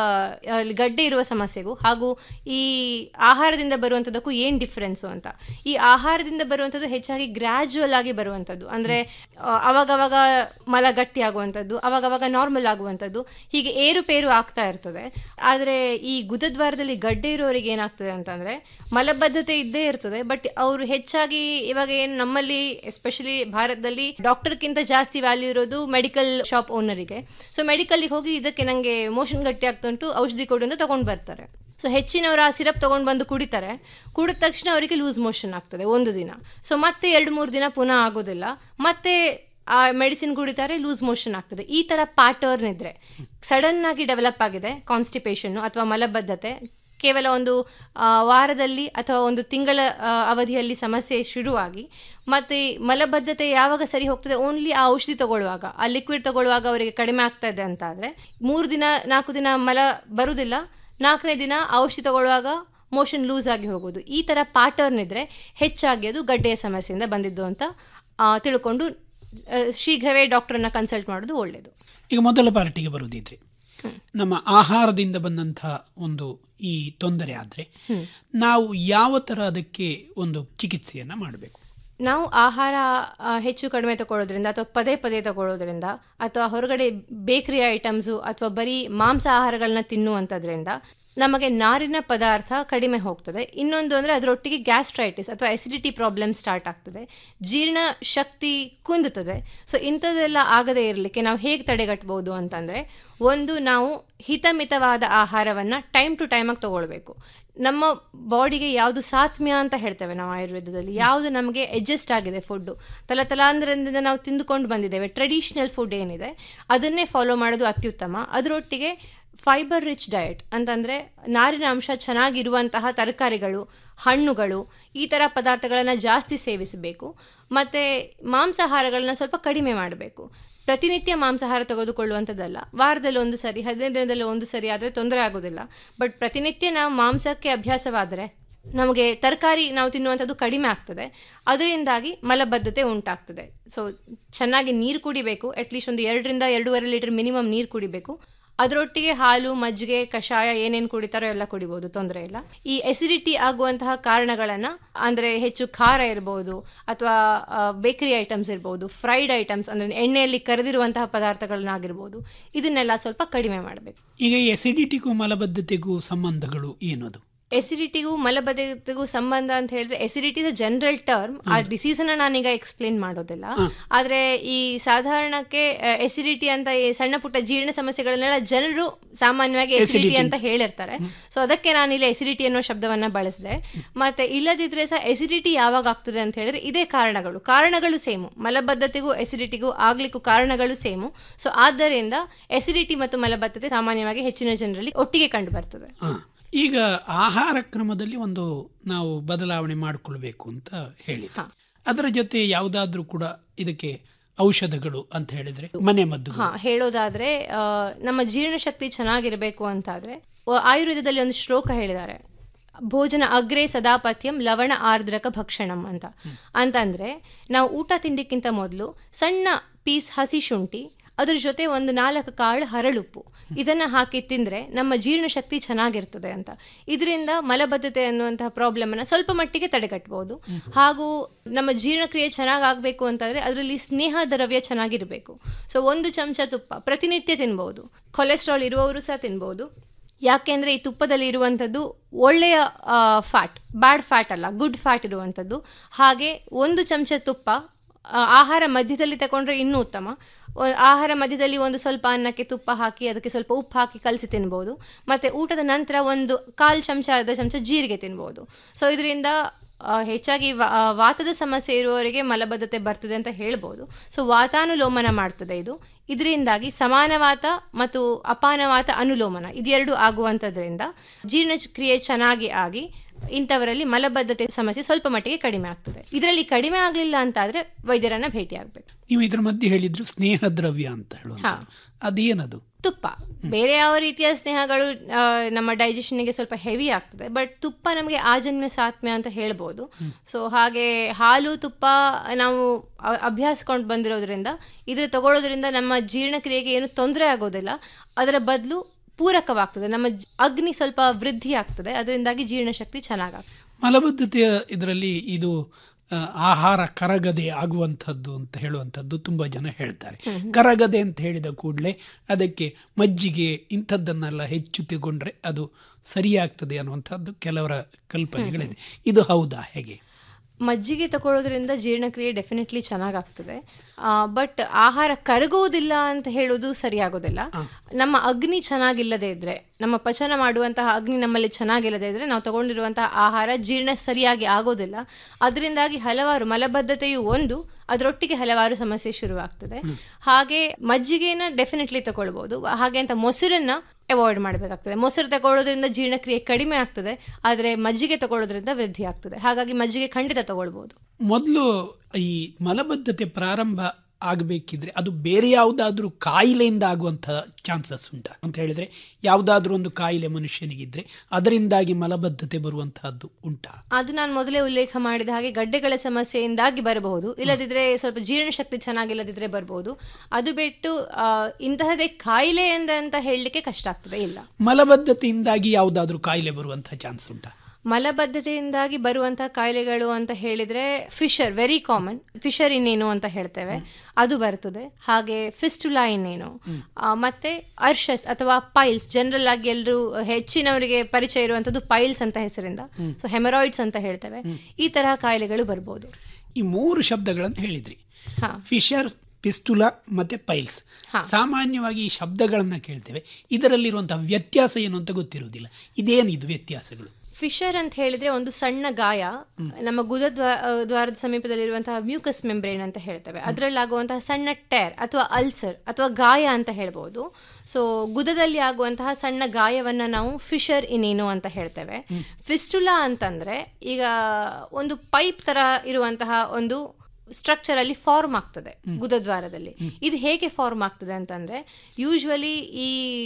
ಆ, ಅಲ್ಲಿ ಗಡ್ಡೆ ಇರುವ ಸಮಸ್ಯೆಗೂ ಹಾಗೂ ಈ ಆಹಾರದಿಂದ ಬರುವಂಥದ್ದಕ್ಕೂ ಏನ್ ಡಿಫ್ರೆನ್ಸು ಅಂತ ಈ ಆಹಾರದಿಂದ ಬರುವಂಥದ್ದು ಹೆಚ್ಚಾಗಿ ಗ್ರಾಜುವಲ್ ಆಗಿ ಬರುವಂಥದ್ದು ಅಂದ್ರೆ ಆ, ಅವಾಗವಾಗ ಮಲ ಗಟ್ಟಿ ಆಗುವಂಥದ್ದು ಅವಾಗವಾಗ ನಾರ್ಮಲ್ ಆಗುವಂಥದ್ದು ಹೀಗೆ ಏರುಪೇರು ಆಗ್ತಾ ಇರ್ತದೆ ಆದರೆ ಈ ಗುದದ್ವಾರದಲ್ಲಿ ಗಡ್ಡೆ ಇರೋರಿಗೆ ಏನಾಗ್ತದೆ ಅಂತಂದ್ರೆ ಮಲಬದ್ಧತೆ ಇದ್ದೇ ಇರ್ತದೆ ಬಟ್ ಅವರು ಹೆಚ್ಚಾಗಿ ಇವಾಗ ಏನು ನಮ್ಮಲ್ಲಿ ಎಸ್ಪೆಷಲಿ ಭಾರತದಲ್ಲಿ ಡಾಕ್ಟರ್ಗಿಂತ ಜಾಸ್ತಿ ವ್ಯಾಲ್ಯೂ ಇರೋದು ಮೆಡಿಕಲ್ ಶಾಪ್ ಓನರಿಗೆ ಸೊ ಮೆಡಿಕಲ್ಗೆ ಹೋಗಿ ಇದಕ್ಕೆ ನನಗೆ ಮೋಷನ್ ಗಟ್ಟಿ ಆಗ್ತಾ ಉಂಟು ಔಷಧಿ ಕೊಡು ಅಂತ ತಗೊಂಡು ಬರ್ತಾರೆ ಸೊ ಹೆಚ್ಚಿನವರು ಆ ಸಿರಪ್ ತಗೊಂಡು ಬಂದು ಕುಡಿತಾರೆ ಕುಡಿದ ತಕ್ಷಣ ಅವರಿಗೆ ಲೂಸ್ ಮೋಷನ್ ಆಗ್ತದೆ ಒಂದು ದಿನ ಸೊ ಮತ್ತೆ ಎರಡು ಮೂರು ದಿನ ಪುನಃ ಆಗೋದಿಲ್ಲ ಮತ್ತೆ ಆ ಮೆಡಿಸಿನ್ ಕುಡಿತಾರೆ ಲೂಸ್ ಮೋಷನ್ ಆಗ್ತದೆ ಈ ತರ ಪ್ಯಾಟರ್ನ್ ಇದ್ರೆ ಸಡನ್ ಆಗಿ ಡೆವಲಪ್ ಆಗಿದೆ ಕಾನ್ಸ್ಟಿಪೇಷನ್ ಅಥವಾ ಮಲಬದ್ಧತೆ ಕೇವಲ ಒಂದು ಆ, ವಾರದಲ್ಲಿ ಅಥವಾ ಒಂದು ತಿಂಗಳ ಆ, ಅವಧಿಯಲ್ಲಿ ಸಮಸ್ಯೆ ಶುರುವಾಗಿ ಮತ್ತೆ ಈ ಮಲಬದ್ಧತೆ ಯಾವಾಗ ಸರಿ ಹೋಗ್ತದೆ ಓನ್ಲಿ ಆ ಔಷಧಿ ತಗೊಳ್ಳುವಾಗ ಆ ಲಿಕ್ವಿಡ್ ತಗೊಳ್ಳುವಾಗ ಅವರಿಗೆ ಕಡಿಮೆ ಆಗ್ತಾ ಇದೆ ಅಂತ ಆದ್ರೆ ಮೂರು ದಿನ ನಾಲ್ಕು ದಿನ ಮಲ ಬರುವುದಿಲ್ಲ ನಾಲ್ಕನೇ ದಿನ ಆ ಔಷಧಿ ತಗೊಳ್ಳುವಾಗ ಮೋಷನ್ ಲೂಸ್ ಆಗಿ ಹೋಗೋದು ಈ ತರ ಪ್ಯಾಟರ್ನ್ ಇದ್ರೆ ಹೆಚ್ಚಾಗಿ ಅದು ಗಡ್ಡೆಯ ಸಮಸ್ಯೆಯಿಂದ ಬಂದಿದ್ದು ಅಂತ ಆ, ತಿಳ್ಕೊಂಡು ಆ, ಶೀಘ್ರವೇ ಡಾಕ್ಟರ್ನ ಕನ್ಸಲ್ಟ್ ಮಾಡೋದು ಒಳ್ಳೆಯದು ಈಗ ಮೊದಲ ಪಾರ್ಟಿಗೆ ಬರುವುದಿದ್ರೆ ನಮ್ಮ ಆಹಾರದಿಂದ ಬಂದಂತಹ ಒಂದು ಈ ತೊಂದರೆ ಆದರೆ ನಾವು ಯಾವ ಥರ ಅದಕ್ಕೆ ಒಂದು ಚಿಕಿತ್ಸೆಯನ್ನು ಮಾಡಬೇಕು ನಾವು ಆಹಾರ ಆ, ಹೆಚ್ಚು ಕಡಿಮೆ ತಗೊಳ್ಳೋದ್ರಿಂದ ಅಥವಾ ಪದೇ ಪದೇ ತಗೊಳ್ಳೋದ್ರಿಂದ ಅಥವಾ ಹೊರಗಡೆ ಬೇಕರಿ ಐಟಮ್ಸು ಅಥವಾ ಬರೀ ಮಾಂಸ ಆಹಾರಗಳನ್ನ ತಿನ್ನುವಂಥದ್ರಿಂದ ನಮಗೆ ನಾರಿನ ಪದಾರ್ಥ ಕಡಿಮೆ ಹೋಗ್ತದೆ ಇನ್ನೊಂದು ಅಂದರೆ ಅದರೊಟ್ಟಿಗೆ ಗ್ಯಾಸ್ಟ್ರೈಟಿಸ್ ಅಥವಾ ಎಸಿಡಿಟಿ ಪ್ರಾಬ್ಲಮ್ ಸ್ಟಾರ್ಟ್ ಆಗ್ತದೆ ಜೀರ್ಣ ಶಕ್ತಿ ಕುಂದುತ್ತದೆ ಸೊ ಇಂಥದ್ದೆಲ್ಲ ಆಗದೇ ಇರಲಿಕ್ಕೆ ನಾವು ಹೇಗೆ ತಡೆಗಟ್ಬೋದು ಅಂತಂದರೆ ಒಂದು ನಾವು ಹಿತಮಿತವಾದ ಆಹಾರವನ್ನು ಟೈಮ್ ಟು ಟೈಮಾಗಿ ತಗೊಳ್ಬೇಕು ನಮ್ಮ ಬಾಡಿಗೆ ಯಾವುದು ಸಾತ್ಮ್ಯ ಅಂತ ಹೇಳ್ತೇವೆ ನಾವು ಆಯುರ್ವೇದದಲ್ಲಿ ಯಾವುದು ನಮಗೆ ಅಡ್ಜಸ್ಟ್ ಆಗಿದೆ ಫುಡ್ಡು ತಲತಲಾಂತರದಿಂದ ನಾವು ತಿಂದುಕೊಂಡು ಬಂದಿದ್ದೇವೆ ಟ್ರೆಡಿಷ್ನಲ್ ಫುಡ್ ಏನಿದೆ ಅದನ್ನೇ ಫಾಲೋ ಮಾಡೋದು ಅತ್ಯುತ್ತಮ ಅದರೊಟ್ಟಿಗೆ ಫೈಬರ್ ರಿಚ್ ಡಯಟ್ ಅಂತಂದರೆ ನಾರಿನ ಅಂಶ ಚೆನ್ನಾಗಿರುವಂತಹ ತರಕಾರಿಗಳು ಹಣ್ಣುಗಳು ಈ ಥರ ಪದಾರ್ಥಗಳನ್ನು ಜಾಸ್ತಿ ಸೇವಿಸಬೇಕು ಮತ್ತು ಮಾಂಸಾಹಾರಗಳನ್ನ ಸ್ವಲ್ಪ ಕಡಿಮೆ ಮಾಡಬೇಕು ಪ್ರತಿನಿತ್ಯ ಮಾಂಸಾಹಾರ ತೆಗೆದುಕೊಳ್ಳುವಂಥದ್ದಲ್ಲ ವಾರದಲ್ಲಿ ಒಂದು ಸರಿ ಹದಿನೈದು ದಿನದಲ್ಲಿ ಒಂದು ಸರಿ ಆದರೆ ತೊಂದರೆ ಆಗೋದಿಲ್ಲ ಬಟ್ ಪ್ರತಿನಿತ್ಯ ನಾವು ಮಾಂಸಕ್ಕೆ ಅಭ್ಯಾಸವಾದರೆ ನಮಗೆ ತರಕಾರಿ ನಾವು ತಿನ್ನುವಂಥದ್ದು ಕಡಿಮೆ ಆಗ್ತದೆ ಅದರಿಂದಾಗಿ ಮಲಬದ್ಧತೆ ಉಂಟಾಗ್ತದೆ ಸೊ ಚೆನ್ನಾಗಿ ನೀರು ಕುಡಿಬೇಕು ಅಟ್ಲೀಸ್ಟ್ ಒಂದು ಎರಡರಿಂದ ಎರಡೂವರೆ ಲೀಟರ್ ಮಿನಿಮಮ್ ನೀರು ಕುಡಿಬೇಕು ಅದರೊಟ್ಟಿಗೆ ಹಾಲು ಮಜ್ಜಿಗೆ ಕಷಾಯ ಏನೇನು ಕುಡಿತಾರೋ ಎಲ್ಲ ಕುಡಿಬೋದು ತೊಂದರೆ ಇಲ್ಲ ಈ ಎಸಿಡಿಟಿ ಆಗುವಂತಹ ಕಾರಣಗಳನ್ನು ಅಂದರೆ ಹೆಚ್ಚು ಖಾರ ಇರ್ಬೋದು ಅಥವಾ ಬೇಕರಿ ಐಟಮ್ಸ್ ಇರ್ಬೋದು ಫ್ರೈಡ್ ಐಟಮ್ಸ್ ಅಂದರೆ ಎಣ್ಣೆಯಲ್ಲಿ ಕರೆದಿರುವಂತಹ ಪದಾರ್ಥಗಳನ್ನಾಗಿರ್ಬೋದು ಇದನ್ನೆಲ್ಲ ಸ್ವಲ್ಪ ಕಡಿಮೆ ಮಾಡಬೇಕು ಈಗ ಎಸಿಡಿಟಿಗೂ ಮಲಬದ್ಧತೆಗೂ ಸಂಬಂಧಗಳು ಏನದು ಎಸಿಡಿಟಿಗೂ ಮಲಬದ್ಧತೆಗೂ ಸಂಬಂಧ ಅಂತ ಹೇಳಿದ್ರೆ acidity is general term a disease ಅನ್ನ ನಾನೀಗ ಎಕ್ಸ್ಪ್ಲೇನ್ ಮಾಡೋದಿಲ್ಲ ಆದ್ರೆ ಈ ಸಾಧಾರಣಕ್ಕೆ ಎಸಿಡಿಟಿ ಅಂತ ಈ ಸಣ್ಣ ಪುಟ್ಟ ಜೀರ್ಣ ಸಮಸ್ಯೆಗಳನ್ನೆಲ್ಲ ಜನರು ಸಾಮಾನ್ಯವಾಗಿ ಎಸಿಡಿಟಿ Acidity. ಅಂತ ಹೇಳಿರ್ತಾರೆ ಸೊ ಅದಕ್ಕೆ ನಾನಿಲ್ಲಿ ಎಸಿಡಿಟಿ ಅನ್ನೋ ಶಬ್ದವನ್ನ ಬಳಸಿದೆ ಮತ್ತೆ ಇಲ್ಲದಿದ್ರೆ ಸಹ ಎಸಿಡಿಟಿ ಯಾವಾಗ ಆಗ್ತದೆ ಅಂತ ಹೇಳಿದ್ರೆ ಇದೇ ಕಾರಣಗಳು ಕಾರಣಗಳು ಸೇಮು ಮಲಬದ್ಧತೆಗೂ ಎಸಿಡಿಟಿಗೂ ಆಗ್ಲಿಕ್ಕೂ ಕಾರಣಗಳು ಸೇಮು ಸೊ ಆದ್ದರಿಂದ ಎಸಿಡಿಟಿ ಮತ್ತು ಮಲಬದ್ಧತೆ ಸಾಮಾನ್ಯವಾಗಿ ಹೆಚ್ಚಿನ ಜನರಲ್ಲಿ ಒಟ್ಟಿಗೆ ಕಂಡು ಬರ್ತದೆ ಆ, ಈಗ ಆಹಾರ ಕ್ರಮದಲ್ಲಿ ಒಂದು ನಾವು ಬದಲಾವಣೆ ಮಾಡಿಕೊಳ್ಬೇಕು ಅಂತ ಹೇಳಿದ್ದೆ ಅದರ ಜೊತೆ ಯಾವುದಾದ್ರೂ ಕೂಡ ಇದಕ್ಕೆ ಔಷಧಗಳು ಅಂತ ಹೇಳಿದ್ರೆ ಮನೆ ಮದ್ದು ಹಾ ಹೇಳೋದಾದ್ರೆ ಆ, ನಮ್ಮ ಜೀರ್ಣಶಕ್ತಿ ಚೆನ್ನಾಗಿರಬೇಕು ಅಂತಾದ್ರೆ ವ- ಆಯುರ್ವೇದದಲ್ಲಿ ಒಂದು ಶ್ಲೋಕ ಹೇಳಿದ್ದಾರೆ ಭೋಜನ ಅಗ್ರೆ ಸದಾಪಥ್ಯಂ ಲವಣ ಆರ್ದ್ರಕ ಭಕ್ಷಣಂ ಅಂತ ಅಂತಂದ್ರೆ ನಾವು ಊಟ ತಿಂಡಿಕ್ಕಿಂತ ಮೊದಲು ಸಣ್ಣ ಪೀಸ್ ಹಸಿ ಶುಂಠಿ ಅದ್ರ ಜೊತೆ ಒಂದು ನಾಲ್ಕು ಕಾಳು ಹರಳುಪ್ಪು ಇದನ್ನ ಹಾಕಿ ತಿಂದ್ರೆ ನಮ್ಮ ಜೀರ್ಣಶಕ್ತಿ ಚೆನ್ನಾಗಿರ್ತದೆ ಅಂತ ಇದರಿಂದ ಮಲಬದ್ಧತೆ ಅನ್ನುವಂತಹ ಪ್ರಾಬ್ಲಮ್ ಅನ್ನ ಸ್ವಲ್ಪ ಮಟ್ಟಿಗೆ ತಡೆಗಟ್ಟಬಹುದು ಹಾಗೂ ನಮ್ಮ ಜೀರ್ಣಕ್ರಿಯೆ ಚೆನ್ನಾಗಿ ಆಗಬೇಕು ಅಂತಂದ್ರೆ ಅದರಲ್ಲಿ ಸ್ನೇಹ ದ್ರವ್ಯ ಚೆನ್ನಾಗಿರಬೇಕು ಸೊ ಒಂದು ಚಮಚ ತುಪ್ಪ ಪ್ರತಿನಿತ್ಯ ತಿನ್ಬಹುದು ಕೊಲೆಸ್ಟ್ರಾಲ್ ಇರುವವರು ಸಹ ತಿನ್ಬಹುದು ಯಾಕೆಂದ್ರೆ ಈ ತುಪ್ಪದಲ್ಲಿ ಇರುವಂಥದ್ದು ಒಳ್ಳೆಯ ಫ್ಯಾಟ್ ಬ್ಯಾಡ್ ಫ್ಯಾಟ್ ಅಲ್ಲ ಗುಡ್ ಫ್ಯಾಟ್ ಇರುವಂಥದ್ದು ಹಾಗೆ ಒಂದು ಚಮಚ ತುಪ್ಪ ಆ, ಆಹಾರ ಮಧ್ಯದಲ್ಲಿ ತಗೊಂಡ್ರೆ ಇನ್ನೂ ಉತ್ತಮ ಒ- ಆಹಾರ ಮಧ್ಯದಲ್ಲಿ ಒಂದು ಸ್ವಲ್ಪ ಅನ್ನಕ್ಕೆ ತುಪ್ಪ ಹಾಕಿ ಅದಕ್ಕೆ ಸ್ವಲ್ಪ ಉಪ್ಪು ಹಾಕಿ ಕಲಸಿ ತಿನ್ಬೋದು ಮತ್ತು ಊಟದ ನಂತರ ಒಂದು ಕಾಲು ಚಮಚ ಅರ್ಧ ಚಮಚ ಜೀರಿಗೆ ತಿನ್ಬೋದು ಸೊ ಇದರಿಂದ ಆ, ಹೆಚ್ಚಾಗಿ ವಾ- ಆ, ವಾತದ ಸಮಸ್ಯೆ ಇರುವವರಿಗೆ ಮಲಬದ್ಧತೆ ಬರ್ತದೆ ಅಂತ ಹೇಳ್ಬೋದು ಸೊ ವಾತಾನುಲೋಮನ ಮಾಡ್ತದೆ ಇದು ಇದರಿಂದಾಗಿ ಸಮಾನವಾತ ಮತ್ತು ಅಪಾನವಾತ ಅನುಲೋಮನ ಇದೆರಡು ಆಗುವಂಥದ್ರಿಂದ ಜೀರ್ಣಕ್ರಿಯೆ ಚೆನ್ನಾಗಿ ಆಗಿ ಇಂಥವರಲ್ಲಿ ಮಲಬದ್ಧತೆ ಸಮಸ್ಯೆ ಸ್ವಲ್ಪ ಮಟ್ಟಿಗೆ ಕಡಿಮೆ ಆಗ್ತದೆ ಇದರಲ್ಲಿ ಕಡಿಮೆ ಆಗಲಿಲ್ಲ ಅಂತಾದ್ರೆ ವೈದ್ಯರನ್ನ ಭೇಟಿ ಆಗಬೇಕು ನೀವು ಇದ್ರ ಮಧ್ಯೆ ಹೇಳಿದ್ರು ಸ್ನೇಹ ದ್ರವ್ಯ ಅಂತ ಹೇಳುವಂತ ಹಾ ಅದೇನದು ತುಪ್ಪ ಬೇರೆ ಯಾವ ರೀತಿಯ ಸ್ನೇಹಗಳು ಆ, ನಮ್ಮ ಡೈಜೆಷನ್ಗೆ ಸ್ವಲ್ಪ ಹೆವಿ ಆಗ್ತದೆ ಬಟ್ ತುಪ್ಪ ನಮಗೆ ಆಜನ್ಯ ಸಾತ್ಮ್ಯ ಅಂತ ಹೇಳ್ಬೋದು ಸೊ ಹಾಗೆ ಹಾಲು ತುಪ್ಪ ನಾವು ಅ- ಅಭ್ಯಾಸ್ಕೊಂಡು ಬಂದಿರೋದ್ರಿಂದ ಇದ್ರ ತಗೊಳ್ಳೋದ್ರಿಂದ ನಮ್ಮ ಜೀರ್ಣಕ್ರಿಯೆಗೆ ಏನು ತೊಂದರೆ ಆಗೋದಿಲ್ಲ ಅದರ ಬದಲು ಪೂರಕವಾಗ್ತದೆ ನಮ್ಮ ಜ- ಅಗ್ನಿ ಸ್ವಲ್ಪ ವೃದ್ಧಿ ಆಗ್ತದೆ ಅದರಿಂದಾಗಿ ಜೀರ್ಣಶಕ್ತಿ ಚೆನ್ನಾಗಾಗ್ತದೆ ಮಲಬದ್ಧತೆಯ ಇದರಲ್ಲಿ ಇದು ಆ, ಆಹಾರ ಕರಗದೆ ಆಗುವಂಥದ್ದು ಅಂತ ಹೇಳುವಂಥದ್ದು ತುಂಬ ಜನ ಹೇಳ್ತಾರೆ ಕರಗದೆ ಅಂತ ಹೇಳಿದ ಕೂಡಲೇ ಅದಕ್ಕೆ ಮಜ್ಜಿಗೆ ಇಂಥದ್ದನ್ನೆಲ್ಲ ಹೆಚ್ಚು ತಗೊಂಡ್ರೆ ಅದು ಸರಿಯಾಗ್ತದೆ ಅನ್ನುವಂಥದ್ದು ಕೆಲವರ ಕಲ್ಪನೆಗಳಿದೆ ಇದು ಹೌದಾ ಹೇಗೆ ಮಜ್ಜಿಗೆ ತಗೊಳ್ಳೋದ್ರಿಂದ ಜೀರ್ಣಕ್ರಿಯೆ ಡೆಫಿನೆಟ್ಲಿ ಚೆನ್ನಾಗಾಗ್ತದೆ ಬಟ್ ಆಹಾರ ಕರಗುವುದಿಲ್ಲ ಅಂತ ಹೇಳೋದು ಸರಿಯಾಗೋದಿಲ್ಲ ನಮ್ಮ ಅಗ್ನಿ ಚೆನ್ನಾಗಿಲ್ಲದೆ ಇದ್ರೆ ನಮ್ಮ ಪಚನ ಮಾಡುವಂತಹ ಅಗ್ನಿ ನಮ್ಮಲ್ಲಿ ಚೆನ್ನಾಗಿಲ್ಲದೆ ಇದ್ರೆ ನಾವು ತಗೊಂಡಿರುವಂತಹ ಆಹಾರ ಜೀರ್ಣ ಸರಿಯಾಗಿ ಆಗೋದಿಲ್ಲ ಅದರಿಂದಾಗಿ ಹಲವಾರು ಮಲಬದ್ಧತೆಯು ಒಂದು ಅದರೊಟ್ಟಿಗೆ ಹಲವಾರು ಸಮಸ್ಯೆ ಶುರುವಾಗ್ತದೆ ಹಾಗೆ ಮಜ್ಜಿಗೆನ ಡೆಫಿನೆಟ್ಲಿ ತಗೊಳ್ಬೋದು ಹಾಗೆ ಅಂತ ಮೊಸರನ್ನ ಅವಾಯ್ಡ್ ಮಾಡಬೇಕಾಗ್ತದೆ ಮೊಸರು ತಗೊಳ್ಳೋದ್ರಿಂದ ಜೀರ್ಣಕ್ರಿಯೆ ಕಡಿಮೆ ಆಗ್ತದೆ ಆದರೆ ಮಜ್ಜಿಗೆ ತಗೊಳ್ಳೋದ್ರಿಂದ ವೃದ್ಧಿ ಆಗ್ತದೆ ಹಾಗಾಗಿ ಮಜ್ಜಿಗೆ ಖಂಡಿತ ತಗೊಳ್ಬೋದು ಮೊದಲು ಈ ಮಲಬದ್ಧತೆ ಪ್ರಾರಂಭ ಆಗಬೇಕಿದ್ರೆ ಅದು ಬೇರೆ ಯಾವುದಾದ್ರೂ ಕಾಯಿಲೆಯಿಂದ ಆಗುವಂತಹ ಚಾನ್ಸಸ್ ಉಂಟಾ ಅಂತ ಹೇಳಿದ್ರೆ ಯಾವುದಾದ್ರೂ ಒಂದು ಕಾಯಿಲೆ ಮನುಷ್ಯನಿಗಿದ್ರೆ ಅದರಿಂದಾಗಿ ಮಲಬದ್ಧತೆ ಬರುವಂತಹದ್ದು ಉಂಟಾ ಅದು ನಾನು ಮೊದಲೇ ಉಲ್ಲೇಖ ಮಾಡಿದ ಹಾಗೆ ಗಡ್ಡೆಗಳ ಸಮಸ್ಯೆಯಿಂದಾಗಿ ಬರಬಹುದು ಇಲ್ಲದಿದ್ರೆ ಸ್ವಲ್ಪ ಜೀರ್ಣಶಕ್ತಿ ಚೆನ್ನಾಗಿಲ್ಲದಿದ್ರೆ ಬರಬಹುದು ಅದು ಬಿಟ್ಟು ಆ, ಇಂತಹದೇ ಕಾಯಿಲೆ ಎಂದ ಅಂತ ಹೇಳಲಿಕ್ಕೆ ಕಷ್ಟ ಆಗ್ತದೆ ಇಲ್ಲ ಮಲಬದ್ಧತೆಯಿಂದಾಗಿ ಯಾವುದಾದ್ರೂ ಕಾಯಿಲೆ ಬರುವಂತಹ ಚಾನ್ಸ್ ಉಂಟಾ ಮಲಬದ್ಧತೆಯಿಂದಾಗಿ ಬರುವಂತಹ ಕಾಯಿಲೆಗಳು ಅಂತ ಹೇಳಿದ್ರೆ ಫಿಶರ್ ವೆರಿ ಕಾಮನ್ ಫಿಶರ್ ಇನ್ನೇನು ಅಂತ ಹೇಳ್ತೇವೆ ಅದು ಬರ್ತದೆ ಹಾಗೆ ಫಿಸ್ಟುಲಾ ಇನ್ನೇನು ಆ, ಮತ್ತೆ ಅರ್ಷಸ್ ಅಥವಾ ಪೈಲ್ಸ್ ಜನರಲ್ ಆಗಿ ಎಲ್ಲರೂ ಹೆಚ್ಚಿನವರಿಗೆ ಪರಿಚಯ ಇರುವಂತದ್ದು ಪೈಲ್ಸ್ ಅಂತ ಹೆಸರಿಂದ ಹ್ಮ್. ಸೊ ಹೆಮರಾಯ್ಡ್ಸ್ ಅಂತ ಹೇಳ್ತೇವೆ ಈ ತರಹ ಕಾಯಿಲೆಗಳು ಬರ್ಬೋದು ಈ ಮೂರು ಶಬ್ದಗಳನ್ನು ಹೇಳಿದ್ರಿ ಹಾ ಫಿಶರ್ ಪಿಸ್ತುಲಾ ಮತ್ತೆ ಪೈಲ್ಸ್ ಸಾಮಾನ್ಯವಾಗಿ ಈ ಶಬ್ದಗಳನ್ನ ಕೇಳ್ತೇವೆ ಇದರಲ್ಲಿರುವಂತಹ ವ್ಯತ್ಯಾಸ ಏನು ಅಂತ ಗೊತ್ತಿರುವುದಿಲ್ಲ ಇದೇನಿದು ವ್ಯತ್ಯಾಸಗಳು ಫಿಶರ್ ಅಂತ ಹೇಳಿದ್ರೆ ಒಂದು ಸಣ್ಣ ಗಾಯ ನಮ್ಮ ಗುದ ದ್ವಾ- ಆ, ದ್ವಾರದ ಸಮೀಪದಲ್ಲಿರುವಂತಹ ಮ್ಯೂಕಸ್ ಮೆಂಬ್ರೇನ್ ಅಂತ ಹೇಳ್ತೇವೆ ಅದರಲ್ಲಾಗುವಂತಹ ಸಣ್ಣ ಟೇರ್ ಅಥವಾ ಅಲ್ಸರ್ ಅಥವಾ ಗಾಯ ಅಂತ ಹೇಳ್ಬೋದು ಸೊ ಗುದದಲ್ಲಿ ಆಗುವಂತಹ ಸಣ್ಣ ಗಾಯವನ್ನ ನಾವು ಫಿಶರ್ ಇನ್ನೇನು ಅಂತ ಹೇಳ್ತೇವೆ ಫಿಸ್ಟುಲಾ ಅಂತಂದ್ರೆ ಈಗ ಒಂದು ಪೈಪ್ ತರ ಇರುವಂತಹ ಒಂದು ಸ್ಟ್ರಕ್ಚರ್ ಅಲ್ಲಿ ಫಾರ್ಮ್ ಆಗ್ತದೆ ಗುದದ್ವಾರದಲ್ಲಿ ಇದು ಹೇಗೆ ಫಾರ್ಮ್ ಆಗ್ತದೆ ಅಂತಂದ್ರೆ ಯೂಶ್ವಲಿ ಈ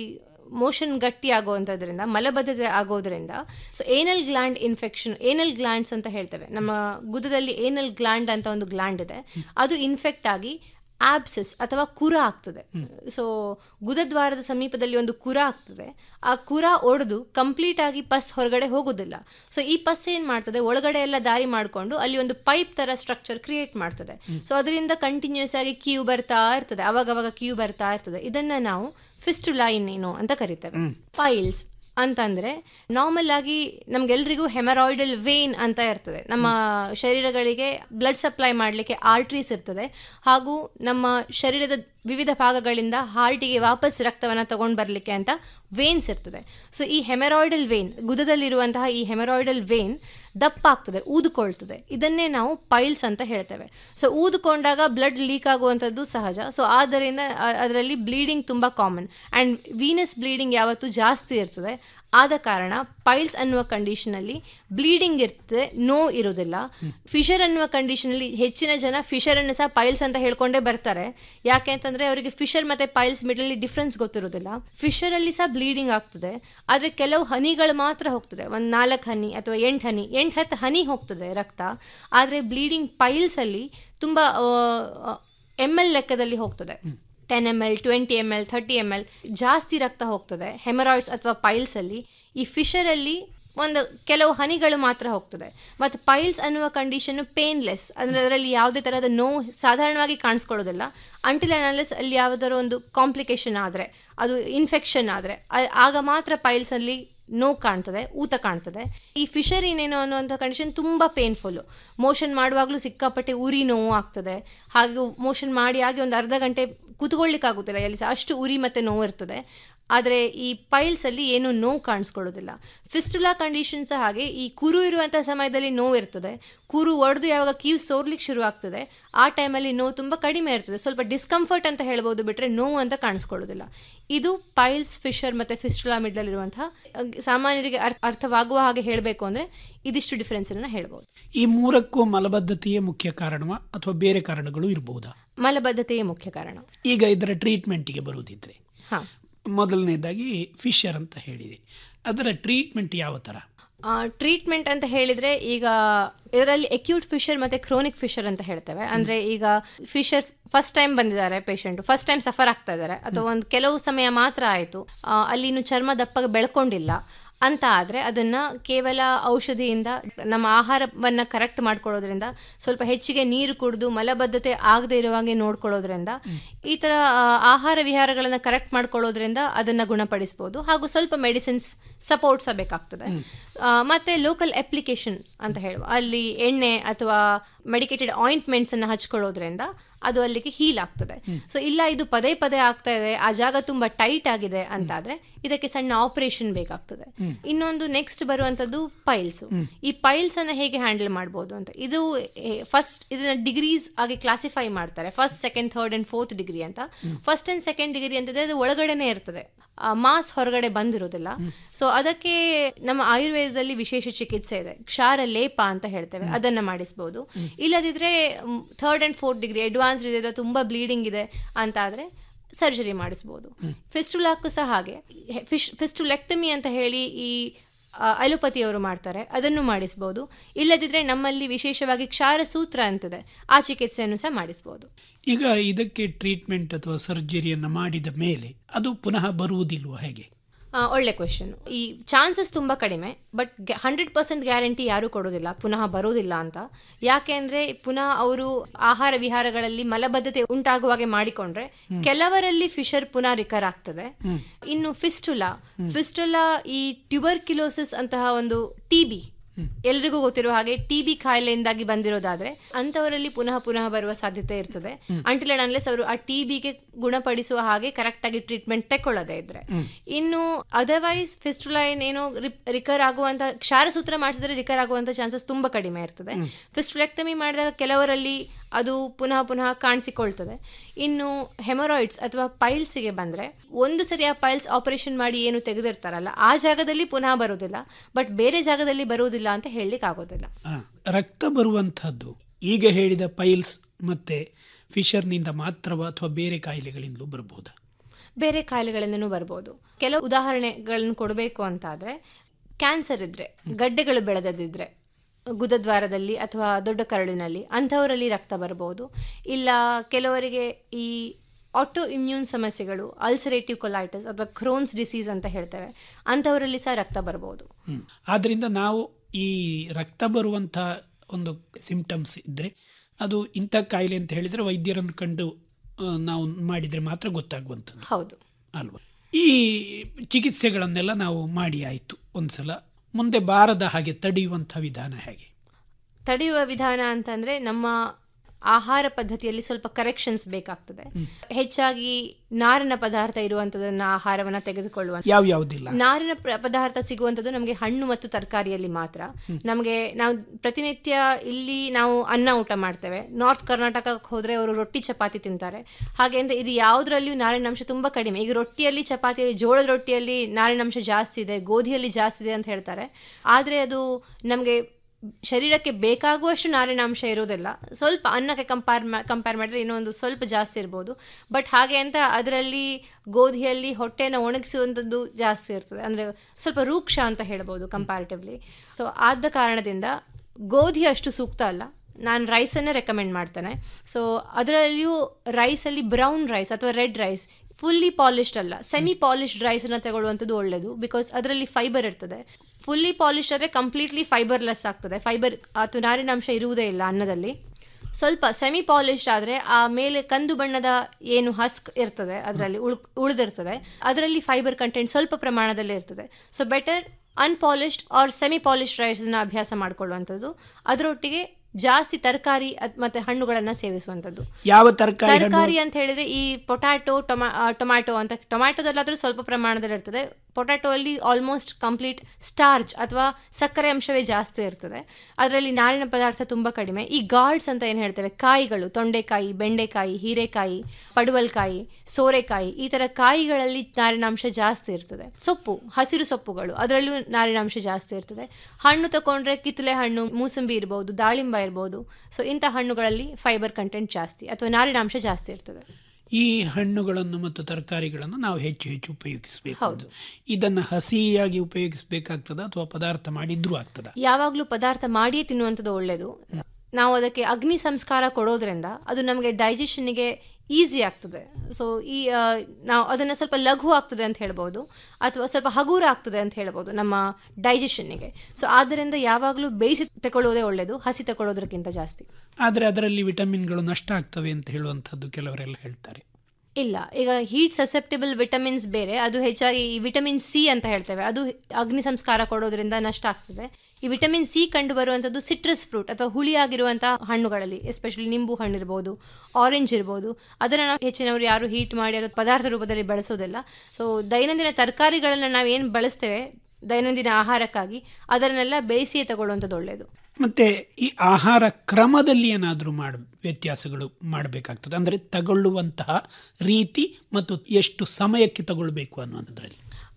ಮೋಷನ್ ಗಟ್ಟಿ ಆಗುವಂಥದ್ರಿಂದ ಮಲಬದ್ಧತೆ ಆಗೋದ್ರಿಂದ ಸೊ ಏನಲ್ ಗ್ಲ್ಯಾಂಡ್ ಇನ್ಫೆಕ್ಷನ್ ಏನಲ್ ಗ್ಲ್ಯಾಂಡ್ಸ್ ಅಂತ ಹೇಳ್ತೇವೆ ನಮ್ಮ ಗುದದಲ್ಲಿ ಏನಲ್ ಗ್ಲ್ಯಾಂಡ್ ಅಂತ ಒಂದು ಗ್ಲ್ಯಾಂಡ್ ಇದೆ ಅದು ಇನ್ಫೆಕ್ಟ್ ಆಗಿ ಆಬ್ಸಸ್ ಅಥವಾ ಕುರ ಆಗ್ತದೆ ಸೊ ಗುದದ್ವಾರದ ಸಮೀಪದಲ್ಲಿ ಒಂದು ಕುರ ಆಗ್ತದೆ ಆ ಕುರ ಒಡೆದು ಕಂಪ್ಲೀಟ್ ಆಗಿ ಪಸ್ ಹೊರಗಡೆ ಹೋಗೋದಿಲ್ಲ ಸೊ ಈ ಪಸ್ ಏನ್ ಮಾಡ್ತದೆ ಒಳಗಡೆ ಎಲ್ಲ ದಾರಿ ಮಾಡಿಕೊಂಡು ಅಲ್ಲಿ ಒಂದು ಪೈಪ್ ತರ ಸ್ಟ್ರಕ್ಚರ್ ಕ್ರಿಯೇಟ್ ಮಾಡ್ತದೆ ಸೊ ಅದರಿಂದ ಕಂಟಿನ್ಯೂಸ್ ಆಗಿ ಕ್ಯೂ ಬರ್ತಾ ಇರ್ತದೆ ಅವಾಗ ಅವಾಗ ಕ್ಯೂ ಬರ್ತಾ ಇರ್ತದೆ ಇದನ್ನ ನಾವು ಫಿಸ್ಟುಲಾ ಇನ್ನೇನು ಅಂತ ಕರಿತೇವೆ ಪೈಲ್ಸ್ ಅಂತಂದ್ರೆ ನಾರ್ಮಲ್ ಆಗಿ ನಮ್ಗೆಲ್ರಿಗೂ ಹೆಮರಾಯ್ಡಲ್ ವೇನ್ ಅಂತ ಇರ್ತದೆ ನಮ್ಮ ಶರೀರಗಳಿಗೆ ಬ್ಲಡ್ ಸಪ್ಲೈ ಮಾಡಲಿಕ್ಕೆ ಆರ್ಟ್ರೀಸ್ ಇರ್ತದೆ ಹಾಗೂ ನಮ್ಮ ಶರೀರದ ವಿವಿಧ ಭಾಗಗಳಿಂದ ಹಾರ್ಟಿಗೆ ವಾಪಸ್ ರಕ್ತವನ್ನು ತಗೊಂಡು ಬರಲಿಕ್ಕೆ ಅಂತ ವೇನ್ಸ್ ಇರ್ತದೆ ಸೊ ಈ ಹೆಮರಾಯ್ಡಲ್ ವೇನ್ ಗುದದಲ್ಲಿರುವಂತಹ ಈ ಹೆಮರಾಯ್ಡಲ್ ವೇನ್ ದಪ್ಪ ಆಗ್ತದೆ ಊದಿಕೊಳ್ತದೆ ಇದನ್ನೇ ನಾವು ಪೈಲ್ಸ್ ಅಂತ ಹೇಳ್ತೇವೆ ಸೊ ಊದಿಕೊಂಡಾಗ ಬ್ಲಡ್ ಲೀಕ್ ಆಗುವಂಥದ್ದು ಸಹಜ ಸೊ ಆದ್ದರಿಂದ ಅ- ಅದರಲ್ಲಿ ಬ್ಲೀಡಿಂಗ್ ತುಂಬ ಕಾಮನ್ ಆ್ಯಂಡ್ ವೀನಸ್ ಬ್ಲೀಡಿಂಗ್ ಯಾವತ್ತೂ ಜಾಸ್ತಿ ಇರ್ತದೆ ಆದ ಕಾರಣ ಪೈಲ್ಸ್ ಅನ್ನುವ ಕಂಡೀಷನಲ್ಲಿ ಬ್ಲೀಡಿಂಗ್ ಇರ್ತದೆ ನೋ ಇರೋದಿಲ್ಲ ಫಿಶರ್ ಅನ್ನುವ ಕಂಡೀಷನಲ್ಲಿ ಹೆಚ್ಚಿನ ಜನ ಫಿಶರ್ ಅನ್ನು ಸಹ ಪೈಲ್ಸ್ ಅಂತ ಹೇಳ್ಕೊಂಡೇ ಬರ್ತಾರೆ ಯಾಕೆ ಅಂತಂದ್ರೆ ಅವರಿಗೆ ಫಿಶರ್ ಮತ್ತೆ ಪೈಲ್ಸ್ ಮಿಡಲ್ಲಿ ಡಿಫ್ರೆನ್ಸ್ ಗೊತ್ತಿರೋದಿಲ್ಲ ಫಿಶರ್ ಅಲ್ಲಿ ಸಹ ಬ್ಲೀಡಿಂಗ್ ಆಗ್ತದೆ ಆದ್ರೆ ಕೆಲವು ಹನಿಗಳು ಮಾತ್ರ ಹೋಗ್ತದೆ ಒಂದು ನಾಲ್ಕು ಹನಿ ಅಥವಾ ಎಂಟು ಹನಿ ಎಂಟು ಹತ್ತು ಹನಿ ಹೋಗ್ತದೆ ರಕ್ತ ಆದ್ರೆ ಬ್ಲೀಡಿಂಗ್ ಪೈಲ್ಸ್ ಅಲ್ಲಿ ತುಂಬಾ ಎಮ್ ಎಲ್ ಲೆಕ್ಕದಲ್ಲಿ ಹೋಗ್ತದೆ ten M L twenty M L thirty M L ಜಾಸ್ತಿ ರಕ್ತ ಹೋಗ್ತದೆ ಹೆಮರಾಯ್ಡ್ಸ್ ಅಥವಾ ಪೈಲ್ಸಲ್ಲಿ ಈ ಫಿಶರಲ್ಲಿ ಒಂದು ಕೆಲವು ಹನಿಗಳು ಮಾತ್ರ ಹೋಗ್ತದೆ ಮತ್ತು ಪೈಲ್ಸ್ ಅನ್ನುವ ಕಂಡೀಷನ್ನು ಪೇನ್ಲೆಸ್ ಅಂದರೆ ಅದರಲ್ಲಿ ಯಾವುದೇ ಥರದ ನೋವು ಸಾಧಾರಣವಾಗಿ ಕಾಣಿಸ್ಕೊಳ್ಳೋದಿಲ್ಲ ಅಂಟಿಲ್ ಅನಾಲಿಸ್ ಅಲ್ಲಿ ಯಾವುದಾದ್ರು ಒಂದು ಕಾಂಪ್ಲಿಕೇಶನ್ ಆದರೆ ಅದು ಇನ್ಫೆಕ್ಷನ್ ಆದರೆ ಆಗ ಮಾತ್ರ ಪೈಲ್ಸಲ್ಲಿ ನೋವು ಕಾಣ್ತದೆ ಊತ ಕಾಣ್ತದೆ ಈ ಫಿಶರ್ ಇನ್ನೇನು ಅನ್ನುವಂಥ ಕಂಡೀಷನ್ ತುಂಬ ಪೇನ್ಫುಲ್ಲು ಮೋಷನ್ ಮಾಡುವಾಗಲೂ ಸಿಕ್ಕಾಪಟ್ಟೆ ಉರಿ ನೋವು ಆಗ್ತದೆ ಹಾಗೂ ಮೋಷನ್ ಮಾಡಿ ಆಗಿ ಒಂದು ಅರ್ಧ ಗಂಟೆ ಕೂತ್ಕೊಳ್ಳಿಕ್ಕಾಗುತ್ತಿಲ್ಲ ಎಲ್ಲಿ ಸಹ ಅಷ್ಟು ಉರಿ ಮತ್ತು ನೋವು ಇರ್ತದೆ ಆದರೆ ಈ ಪೈಲ್ಸಲ್ಲಿ ಏನು ನೋವು ಕಾಣಿಸ್ಕೊಳ್ಳೋದಿಲ್ಲ ಫಿಸ್ಟುಲಾ ಕಂಡೀಷನ್ ಸಹ ಹಾಗೆ ಈ ಕುರು ಇರುವಂಥ ಸಮಯದಲ್ಲಿ ನೋವು ಇರ್ತದೆ ಕುರು ಒಡೆದು ಯಾವಾಗ ಕೀವು ಸೋರ್ಲಿಕ್ಕೆ ಶುರು ಆಗ್ತದೆ ಆ ಟೈಮಲ್ಲಿ ನೋವು ತುಂಬ ಕಡಿಮೆ ಇರ್ತದೆ ಸ್ವಲ್ಪ ಡಿಸ್ಕಂಫರ್ಟ್ ಅಂತ ಹೇಳ್ಬೋದು ಬಿಟ್ಟರೆ ನೋವು ಅಂತ ಕಾಣಿಸ್ಕೊಳ್ಳೋದಿಲ್ಲ ಇದು ಪೈಲ್ಸ್ ಫಿಶರ್ ಮತ್ತು ಫಿಸ್ಟುಲಾ ಮಿಡ್ಲಲ್ಲಿರುವಂತಹ ಅಹ್, ಸಾಮಾನ್ಯರಿಗೆ ಅರ್ಥ ಅರ್ಥವಾಗುವ ಹಾಗೆ ಹೇಳಬೇಕು ಅಂದರೆ ಇದಿಷ್ಟು ಡಿಫ್ರೆನ್ಸನ್ನು ಹೇಳ್ಬೋದು ಈ ಮೂರಕ್ಕೂ ಮಲಬದ್ಧತೆಯೇ ಮುಖ್ಯ ಕಾರಣವಾ ಅಥವಾ ಬೇರೆ ಕಾರಣಗಳು ಇರಬಹುದಾ ಮಲಬದ್ಧತೆಯೇ ಮುಖ್ಯ ಕಾರಣ ಈಗ ಇದರ ಟ್ರೀಟ್ಮೆಂಟಿಗೆ ಬರುವುದಿದ್ರೆ ಹಾಂ ಮೊದಲನೇದಾಗಿ ಫಿಶರ್ ಅಂತ ಹೇಳಿದೆ ಅದರ ಟ್ರೀಟ್ಮೆಂಟ್ ಯಾವ ಥರ ಟ್ರೀಟ್ಮೆಂಟ್ ಅಂತ ಹೇಳಿದ್ರೆ ಈಗ ಇದರಲ್ಲಿ ಅಕ್ಯೂಟ್ ಫಿಶರ್ ಮತ್ತೆ ಕ್ರೋನಿಕ್ ಫಿಶರ್ ಅಂತ ಹೇಳ್ತೇವೆ ಅಂದ್ರೆ ಈಗ ಫಿಶರ್ ಫಸ್ಟ್ ಟೈಮ್ ಬಂದಿದ್ದಾರೆ ಪೇಷಂಟ್ ಫಸ್ಟ್ ಟೈಮ್ ಸಫರ್ ಆಗ್ತಾ ಇದ್ದಾರೆ ಅಥವಾ ಒಂದು ಕೆಲವು ಸಮಯ ಮಾತ್ರ ಆಯಿತು ಅಲ್ಲಿ ಇನ್ನು ಚರ್ಮ ದಪ್ಪ ಬೆಳ್ಕೊಂಡಿಲ್ಲ ಅಂತ ಆದರೆ ಅದನ್ನು ಕೇವಲ ಔಷಧಿಯಿಂದ ನಮ್ಮ ಆಹಾರವನ್ನು ಕರೆಕ್ಟ್ ಮಾಡ್ಕೊಳ್ಳೋದ್ರಿಂದ ಸ್ವಲ್ಪ ಹೆಚ್ಚಿಗೆ ನೀರು ಕುಡಿದು ಮಲಬದ್ಧತೆ ಆಗದೆ ಇರುವಾಗೆ ನೋಡ್ಕೊಳ್ಳೋದ್ರಿಂದ ಈ ಥರ ಆ, ಆಹಾರ ವಿಹಾರಗಳನ್ನು ಕರೆಕ್ಟ್ ಮಾಡ್ಕೊಳ್ಳೋದ್ರಿಂದ ಅದನ್ನು ಗುಣಪಡಿಸ್ಬೋದು ಹಾಗೂ ಸ್ವಲ್ಪ ಮೆಡಿಸಿನ್ಸ್ ಸಪೋರ್ಟ್ ಸಹ ಬೇಕಾಗ್ತದೆ ಆ, ಮತ್ತೆ ಲೋಕಲ್ ಅಪ್ಲಿಕೇಶನ್ ಅಂತ ಹೇಳುವ ಅಲ್ಲಿ ಎಣ್ಣೆ ಅಥವಾ ಮೆಡಿಕೇಟೆಡ್ ಆಯಿಂಟ್ಮೆಂಟ್ಸ್ ಅನ್ನು ಹಚ್ಕೊಳ್ಳೋದ್ರಿಂದ ಅದು ಅಲ್ಲಿಗೆ ಹೀಲ್ ಆಗ್ತದೆ ಸೊ ಇಲ್ಲ ಇದು ಪದೇ ಪದೇ ಆಗ್ತಾ ಇದೆ ಆ ಜಾಗ ತುಂಬಾ ಟೈಟ್ ಆಗಿದೆ ಅಂತಾದ್ರೆ ಇದಕ್ಕೆ ಸಣ್ಣ ಆಪರೇಷನ್ ಬೇಕಾಗ್ತದೆ ಇನ್ನೊಂದು ನೆಕ್ಸ್ಟ್ ಬರುವಂತದ್ದು ಪೈಲ್ಸ್ ಈ ಪೈಲ್ಸ್ ಅನ್ನ ಹೇಗೆ ಹ್ಯಾಂಡಲ್ ಮಾಡ್ಬೋದು ಅಂತ ಇದು ಫಸ್ಟ್ ಇದನ್ನ ಡಿಗ್ರೀಸ್ ಆಗಿ ಕ್ಲಾಸಿಫೈ ಮಾಡ್ತಾರೆ first second third and fourth degree ಅಂತ ಫಸ್ಟ್ ಅಂಡ್ ಸೆಕೆಂಡ್ ಡಿಗ್ರಿ ಅಂತಂದ್ರೆ ಅದು ಒಳಗಡೆನೆ ಇರ್ತದೆ ಮಾಸ್ ಹೊರಗಡೆ ಬಂದಿರೋದಿಲ್ಲ ಸೊ ಅದಕ್ಕೆ ನಮ್ಮ ಆಯುರ್ವೇದದಲ್ಲಿ ವಿಶೇಷ ಚಿಕಿತ್ಸೆ ಇದೆ ಕ್ಷಾರ ಲೇಪ ಅಂತ ಹೇಳ್ತೇವೆ ಅದನ್ನ ಮಾಡಿಸ್ಬೋದು ಇಲ್ಲದಿದ್ರೆ third and fourth degree advance ಇದೆ ತುಂಬಾ ಬ್ಲೀಡಿಂಗ್ ಇದೆ ಅಂತ ಆದ್ರೆ ಸರ್ಜರಿ ಮಾಡಿಸ್ಬೋದು ಫಿಸ್ಟುಲಾಕ್ಕೂ ಸಹ ಹಾಗೆ ಫಿಶ್ ಫಿಸ್ಟುಲೆಕ್ಟಮಿ ಅಂತ ಹೇಳಿ ಈ ಅಲೋಪತಿಯವರು ಮಾಡ್ತಾರೆ ಅದನ್ನು ಮಾಡಿಸ್ಬೋದು ಇಲ್ಲದಿದ್ರೆ ನಮ್ಮಲ್ಲಿ ವಿಶೇಷವಾಗಿ ಕ್ಷಾರ ಸೂತ್ರ ಅಂತಿದೆ ಆ ಚಿಕಿತ್ಸೆಯನ್ನು ಸಹ ಮಾಡಿಸ್ಬೋದು ಈಗ ಇದಕ್ಕೆ ಟ್ರೀಟ್ಮೆಂಟ್ ಅಥವಾ ಸರ್ಜರಿಯನ್ನು ಮಾಡಿದ ಮೇಲೆ ಅದು ಪುನಃ ಬರುವುದಿಲ್ವ ಹೇಗೆ ಆ, ಒಳ್ಳೆ ಕ್ವೆಶನ್ ಈ ಚಾನ್ಸಸ್ ತುಂಬ ಕಡಿಮೆ ಬಟ್ ಹಂಡ್ರೆಡ್ ಪರ್ಸೆಂಟ್ ಗ್ಯಾರಂಟಿ ಯಾರೂ ಕೊಡೋದಿಲ್ಲ ಪುನಃ ಬರೋದಿಲ್ಲ ಅಂತ ಯಾಕೆ ಅಂದರೆ ಪುನಃ ಅವರು ಆಹಾರ ವಿಹಾರಗಳಲ್ಲಿ ಮಲಬದ್ಧತೆ ಉಂಟಾಗುವಾಗೆ ಮಾಡಿಕೊಂಡ್ರೆ ಕೆಲವರಲ್ಲಿ ಫಿಶರ್ ಪುನಃ ರಿಕರ್ ಆಗ್ತದೆ ಇನ್ನು ಫಿಸ್ಟುಲಾ ಫಿಸ್ಟುಲಾ ಈ ಟ್ಯೂಬರ್ಕ್ಯುಲೋಸಿಸ್ ಅಂತಹ ಒಂದು ಟಿ ಬಿ ಎಲ್ರಿಗೂ ಗೊತ್ತಿರುವ ಹಾಗೆ ಟಿ ಬಿ ಕಾಯಿಲೆಯಿಂದಾಗಿ ಬಂದಿರೋದಾದ್ರೆ ಅಂತವರಲ್ಲಿ ಪುನಃ ಪುನಃ ಬರುವ ಸಾಧ್ಯತೆ ಇರ್ತದೆ ಅಂಟಿಲ್ ಅಂಡ್ ಅನ್ಲೆಸ್ ಅವರು ಆ ಟಿ ಬಿಗೆ ಗುಣಪಡಿಸುವ ಹಾಗೆ ಕರೆಕ್ಟ್ ಆಗಿ ಟ್ರೀಟ್ಮೆಂಟ್ ತಕೊಳ್ಳದೆ ಇದ್ರೆ ಇನ್ನು ಅದರ್ವೈಸ್ ಫಿಸ್ಟುಲೈನ್ ಏನೋ ರಿಕರ್ ಆಗುವಂತ ಕ್ಷಾರಸೂತ್ರ ಮಾಡಿಸಿದ್ರೆ ರಿಕರ್ ಆಗುವಂತ ಚಾನ್ಸಸ್ ತುಂಬಾ ಕಡಿಮೆ ಇರ್ತದೆ ಫಿಸ್ಟುಲೆಕ್ಟಮಿ ಮಾಡಿದಾಗ ಕೆಲವರಲ್ಲಿ ಅದು ಪುನಃ ಪುನಃ ಕಾಣಿಸಿಕೊಳ್ತದೆ ಇನ್ನು ಹೆಮರಾಯ್ಡ್ಸ್ ಅಥವಾ ಪೈಲ್ಸ್ಗೆ ಬಂದ್ರೆ ಒಂದು ಸರಿ ಆ ಪೈಲ್ಸ್ ಆಪರೇಷನ್ ಮಾಡಿ ಏನು ತೆಗೆದಿರ್ತಾರಲ್ಲ ಆ ಜಾಗದಲ್ಲಿ ಪುನಃ ಬರೋದಿಲ್ಲ ಬಟ್ ಬೇರೆ ಜಾಗದಲ್ಲಿ ಬರುವುದಿಲ್ಲ ಅಂತ ಹೇಳಲಿಕ್ಕೆ ಆಗೋದಿಲ್ಲ ಆ, ರಕ್ತ ಬರುವಂತಹದ್ದು ಈಗ ಹೇಳಿದ ಪೈಲ್ಸ್ ಮತ್ತೆ ಫಿಶರ್ನಿಂದ ಮಾತ್ರವ ಅಥವಾ ಬೇರೆ ಕಾಯಿಲೆಗಳಿಂದಲೂ ಬರಬಹುದಾ ಬೇರೆ ಕಾಯಿಲೆಗಳಿಂದನೂ ಬರ್ಬೋದು ಕೆಲವು ಉದಾಹರಣೆಗಳನ್ನು ಕೊಡಬೇಕು ಅಂತಾದ್ರೆ ಕ್ಯಾನ್ಸರ್ ಇದ್ರೆ ಗಡ್ಡೆಗಳು ಬೆಳೆದದಿದ್ರೆ ಗುದದ್ವಾರದಲ್ಲಿ ಅಥವಾ ದೊಡ್ಡ ಕರಳಿನಲ್ಲಿ ಅಂಥವರಲ್ಲಿ ರಕ್ತ ಬರಬಹುದು ಇಲ್ಲ ಕೆಲವರಿಗೆ ಈ ಆಟೋ ಇಮ್ಯೂನ್ ಸಮಸ್ಯೆಗಳು ಅಲ್ಸರೇಟಿವ್ ಕೊಲೈಟಿಸ್ ಅಥವಾ ಕ್ರೋನ್ಸ್ ಡಿಸೀಸ್ ಅಂತ ಹೇಳ್ತೇವೆ ಅಂಥವರಲ್ಲಿ ಸಹ ರಕ್ತ ಬರಬಹುದು ಹ್ಮ್. ಆದ್ರಿಂದ ನಾವು ಈ ರಕ್ತ ಬರುವಂಥ ಒಂದು ಸಿಂಪ್ಟಮ್ಸ್ ಇದ್ದರೆ ಅದು ಇಂಥ ಕಾಯಿಲೆ ಅಂತ ಹೇಳಿದರೆ ವೈದ್ಯರನ್ನು ಕಂಡು ಆ, ನಾವು ಮಾಡಿದರೆ ಮಾತ್ರ ಗೊತ್ತಾಗುವಂಥದ್ದು ಹೌದು ಅಲ್ವಾ ಈ ಚಿಕಿತ್ಸೆಗಳನ್ನೆಲ್ಲ ನಾವು ಮಾಡಿ ಆಯಿತು ಒಂದ್ಸಲ ಮುಂದೆ ಬಾರದ ಹಾಗೆ ತಡೆಯುವಂಥ ವಿಧಾನ ಹೇಗೆ ತಡೆಯುವ ವಿಧಾನ ಅಂತಂದ್ರೆ ನಮ್ಮ ಆಹಾರ ಪದ್ಧತಿಯಲ್ಲಿ ಸ್ವಲ್ಪ ಕರೆಕ್ಷನ್ಸ್ ಬೇಕಾಗ್ತದೆ ಹೆಚ್ಚಾಗಿ ನಾರಿನ ಪದಾರ್ಥ ಇರುವಂತದನ್ನ ಆಹಾರವನ್ನ ತೆಗೆದುಕೊಳ್ಳುವ ಯಾವ ಯಾವುದಿಲ್ಲ ನಾರಿನ ಪ್ರ- ಪದಾರ್ಥ ಸಿಗುವಂಥದ್ದು ನಮಗೆ ಹಣ್ಣು ಮತ್ತು ತರಕಾರಿಯಲ್ಲಿ ಮಾತ್ರ ನಮಗೆ ನಾವು ಪ್ರತಿನಿತ್ಯ ಇಲ್ಲಿ ನಾವು ಅನ್ನ ಊಟ ಮಾಡ್ತೇವೆ ನಾರ್ತ್ ಕರ್ನಾಟಕಕ್ಕೆ ಹೋದ್ರೆ ಅವರು ರೊಟ್ಟಿ ಚಪಾತಿ ತಿಂತಾರೆ ಹಾಗೆ ಅಂತ ಇದು ಯಾವುದರಲ್ಲಿಯೂ ನಾರಿನಾಂಶ ತುಂಬಾ ಕಡಿಮೆ ಈಗ ರೊಟ್ಟಿಯಲ್ಲಿ ಚಪಾತಿಯಲ್ಲಿ ಜೋಳದ ರೊಟ್ಟಿಯಲ್ಲಿ ನಾರಿನಾಂಶ ಜಾಸ್ತಿ ಇದೆ ಗೋಧಿಯಲ್ಲಿ ಜಾಸ್ತಿ ಇದೆ ಅಂತ ಹೇಳ್ತಾರೆ ಆದರೆ ಅದು ನಮಗೆ ಶರೀರಕ್ಕೆ ಬೇಕಾಗುವಷ್ಟು ನಾರಿನಾಂಶ ಇರೋದಿಲ್ಲ ಸ್ವಲ್ಪ ಅನ್ನಕ್ಕೆ ಕಂಪೇರ್ ಕಂಪೇರ್ ಮಾಡಿದ್ರೆ ಇನ್ನೊಂದು ಸ್ವಲ್ಪ ಜಾಸ್ತಿ ಇರ್ಬೋದು ಬಟ್ ಹಾಗೆ ಅಂತ ಅದರಲ್ಲಿ ಗೋಧಿಯಲ್ಲಿ ಹೊಟ್ಟೆನ ಒಣಗಿಸುವಂಥದ್ದು ಜಾಸ್ತಿ ಇರ್ತದೆ ಅಂದರೆ ಸ್ವಲ್ಪ ರೂಕ್ಷ ಅಂತ ಹೇಳ್ಬೋದು ಕಂಪ್ಯಾರಿಟಿವ್ಲಿ ಸೊ ಆದ ಕಾರಣದಿಂದ ಗೋಧಿ ಅಷ್ಟು ಸೂಕ್ತ ಅಲ್ಲ ನಾನು ರೈಸನ್ನೇ ರೆಕಮೆಂಡ್ ಮಾಡ್ತೇನೆ ಸೊ ಅದರಲ್ಲಿಯೂ ರೈಸಲ್ಲಿ ಬ್ರೌನ್ ರೈಸ್ ಅಥವಾ ರೆಡ್ ರೈಸ್ ಫುಲ್ಲಿ ಪಾಲಿಶ್ಡ್ ಅಲ್ಲ ಸೆಮಿ ಪಾಲಿಶ್ಡ್ ರೈಸನ್ನು ತಗೊಳ್ಳುವಂಥದ್ದು ಒಳ್ಳೆಯದು ಬಿಕಾಸ್ ಅದರಲ್ಲಿ ಫೈಬರ್ ಇರ್ತದೆ ಫುಲ್ಲಿ ಪಾಲಿಶ್ಡ್ ಆದರೆ ಕಂಪ್ಲೀಟ್ಲಿ ಫೈಬರ್ಲೆಸ್ ಆಗ್ತದೆ ಫೈಬರ್ ಅಥವಾ ನಾರಿನಾಂಶ ಇರುವುದೇ ಇಲ್ಲ ಅನ್ನದಲ್ಲಿ ಸ್ವಲ್ಪ ಸೆಮಿ ಪಾಲಿಶ್ಡ್ ಆದರೆ ಆ ಮೇಲೆ ಕಂದು ಬಣ್ಣದ ಏನು ಹಸ್ಕ್ ಇರ್ತದೆ ಅದರಲ್ಲಿ ಉಳ್ ಉಳಿದಿರ್ತದೆ ಅದರಲ್ಲಿ ಫೈಬರ್ ಕಂಟೆಂಟ್ ಸ್ವಲ್ಪ ಪ್ರಮಾಣದಲ್ಲಿ ಇರ್ತದೆ so better unpolished or semi polished ರೈಸ್ನ ಅಭ್ಯಾಸ ಮಾಡ್ಕೊಳ್ಳುವಂಥದ್ದು ಅದರೊಟ್ಟಿಗೆ ಜಾಸ್ತಿ ತರಕಾರಿ ಮತ್ತೆ ಹಣ್ಣುಗಳನ್ನ ಸೇವಿಸುವಂಥದ್ದು ಯಾವ ತರಕಾರಿ ಹಣ್ಣು ತರಕಾರಿ ಅಂತ ಹೇಳಿದ್ರೆ ಈ ಪೊಟ್ಯಾಟೊ ಟೊಮಾ ಟೊಮ್ಯಾಟೊ ಅಂತ ಟೊಮ್ಯಾಟೊದಲ್ಲಾದ್ರೂ ಸ್ವಲ್ಪ ಪ್ರಮಾಣದಲ್ಲಿ ಇರ್ತದೆ ಪೊಟ್ಯಾಟೊ ಅಲ್ಲಿ ಆಲ್ಮೋಸ್ಟ್ ಕಂಪ್ಲೀಟ್ ಸ್ಟಾರ್ಚ್ ಅಥವಾ ಸಕ್ಕರೆ ಅಂಶವೇ ಜಾಸ್ತಿ ಇರ್ತದೆ ಅದರಲ್ಲಿ ನಾರಿನ ಪದಾರ್ಥ ತುಂಬ ಕಡಿಮೆ ಈ ಗಾರ್ಡ್ಸ್ ಅಂತ ಏನು ಹೇಳ್ತೇವೆ ಕಾಯಿಗಳು ತೊಂಡೆಕಾಯಿ ಬೆಂಡೆಕಾಯಿ ಹೀರೆಕಾಯಿ ಪಡುವಲ್ಕಾಯಿ ಸೋರೆಕಾಯಿ ಈ ಥರ ಕಾಯಿಗಳಲ್ಲಿ ನಾರಿನಾಂಶ ಜಾಸ್ತಿ ಇರ್ತದೆ ಸೊಪ್ಪು ಹಸಿರು ಸೊಪ್ಪುಗಳು ಅದರಲ್ಲೂ ನಾರಿನಾಂಶ ಜಾಸ್ತಿ ಇರ್ತದೆ ಹಣ್ಣು ತಗೊಂಡ್ರೆ ಕಿತ್ತಲೆ ಹಣ್ಣು ಮೂಸಂಬಿ ಇರ್ಬೋದು ದಾಳಿಂಬ ಇರ್ಬೋದು ಸೊ ಇಂಥ ಹಣ್ಣುಗಳಲ್ಲಿ ಫೈಬರ್ ಕಂಟೆಂಟ್ ಜಾಸ್ತಿ ಅಥವಾ ನಾರಿನಾಂಶ ಜಾಸ್ತಿ ಇರ್ತದೆ ಈ ಹಣ್ಣುಗಳನ್ನು ಮತ್ತು ತರಕಾರಿಗಳನ್ನು ನಾವು ಹೆಚ್ಚು ಹೆಚ್ಚು ಉಪಯೋಗಿಸಬೇಕು ಅದು. ಇದನ್ನು ಹಸಿಯಾಗಿ ಉಪಯೋಗಿಸಬೇಕಾಗ್ತದ ಅಥವಾ ಪದಾರ್ಥ ಮಾಡಿದ್ರೂ ಆಗ್ತದ ಯಾವಾಗಲೂ ಪದಾರ್ಥ ಮಾಡಿಯೇ ತಿನ್ನುವಂಥದ್ದು ಒಳ್ಳೆಯದು ನಾವು ಅದಕ್ಕೆ ಅಗ್ನಿ ಸಂಸ್ಕಾರ ಕೊಡೋದ್ರಿಂದ ಅದು ನಮಗೆ ಡೈಜೆಷನ್ನಿಗೆ ಈಸಿ ಆಗ್ತದೆ ಸೊ ಈ ಆ, ನಾವು ಅದನ್ನು ಸ್ವಲ್ಪ ಲಘು ಆಗ್ತದೆ ಅಂತ ಹೇಳ್ಬೋದು ಅಥವಾ ಸ್ವಲ್ಪ ಹಗೂರ ಆಗ್ತದೆ ಅಂತ ಹೇಳ್ಬೋದು ನಮ್ಮ ಡೈಜೆಷನ್ನಿಗೆ ಸೊ ಆದ್ದರಿಂದ ಯಾವಾಗಲೂ ಬೇಯಿಸಿ ತಗೊಳ್ಳೋದೇ ಒಳ್ಳೆಯದು ಹಸಿ ತಗೊಳ್ಳೋದಕ್ಕಿಂತ ಜಾಸ್ತಿ ಆದರೆ ಅದರಲ್ಲಿ ವಿಟಮಿನ್ಗಳು ನಷ್ಟ ಆಗ್ತವೆ ಅಂತ ಹೇಳುವಂಥದ್ದು ಕೆಲವರೆಲ್ಲ ಹೇಳ್ತಾರೆ ಇಲ್ಲ ಈಗ ಹೀಟ್ ಸಸೆಪ್ಟಿಬಲ್ ವಿಟಮಿನ್ಸ್ ಬೇರೆ ಅದು ಹೆಚ್ಚಾಗಿ ಈ ವಿಟಮಿನ್ ಸಿ ಅಂತ ಹೇಳ್ತೇವೆ ಅದು ಅಗ್ನಿ ಸಂಸ್ಕಾರ ಕೊಡೋದ್ರಿಂದ ನಷ್ಟ ಆಗ್ತದೆ ಈ ವಿಟಮಿನ್ ಸಿ ಕಂಡು ಬರುವಂಥದ್ದು ಸಿಟ್ರಸ್ ಫ್ರೂಟ್ ಅಥವಾ ಹುಳಿಯಾಗಿರುವಂತಹ ಹಣ್ಣುಗಳಲ್ಲಿ ಎಸ್ಪೆಷಲಿ ನಿಂಬು ಹಣ್ಣು ಇರ್ಬೋದು ಆರೆಂಜ್ ಇರ್ಬೋದು ಅದನ್ನು ನಾವು ಹೆಚ್ಚಿನವರು ಯಾರು ಹೀಟ್ ಮಾಡಿ ಅದು ಪದಾರ್ಥ ರೂಪದಲ್ಲಿ ಬಳಸೋದಿಲ್ಲ ಸೊ ದೈನಂದಿನ ತರಕಾರಿಗಳನ್ನು ನಾವು ಏನು ಬಳಸ್ತೇವೆ ದೈನಂದಿನ ಆಹಾರಕ್ಕಾಗಿ ಅದನ್ನೆಲ್ಲ ಬೇಯಿಸಿಯೇ ತಗೊಳ್ಳುವಂಥದ್ದು ಒಳ್ಳೆಯದು ಮತ್ತೆ ಈ ಆಹಾರ ಕ್ರಮದಲ್ಲಿ ಏನಾದರೂ ಮಾಡ ವ್ಯತ್ಯಾಸಗಳು ಮಾಡಬೇಕಾಗ್ತದೆ ಅಂದರೆ ತಗೊಳ್ಳುವಂತಹ ರೀತಿ ಮತ್ತು ಎಷ್ಟು ಸಮಯಕ್ಕೆ ತಗೊಳ್ಬೇಕು ಅನ್ನೋದ್ರಲ್ಲಿ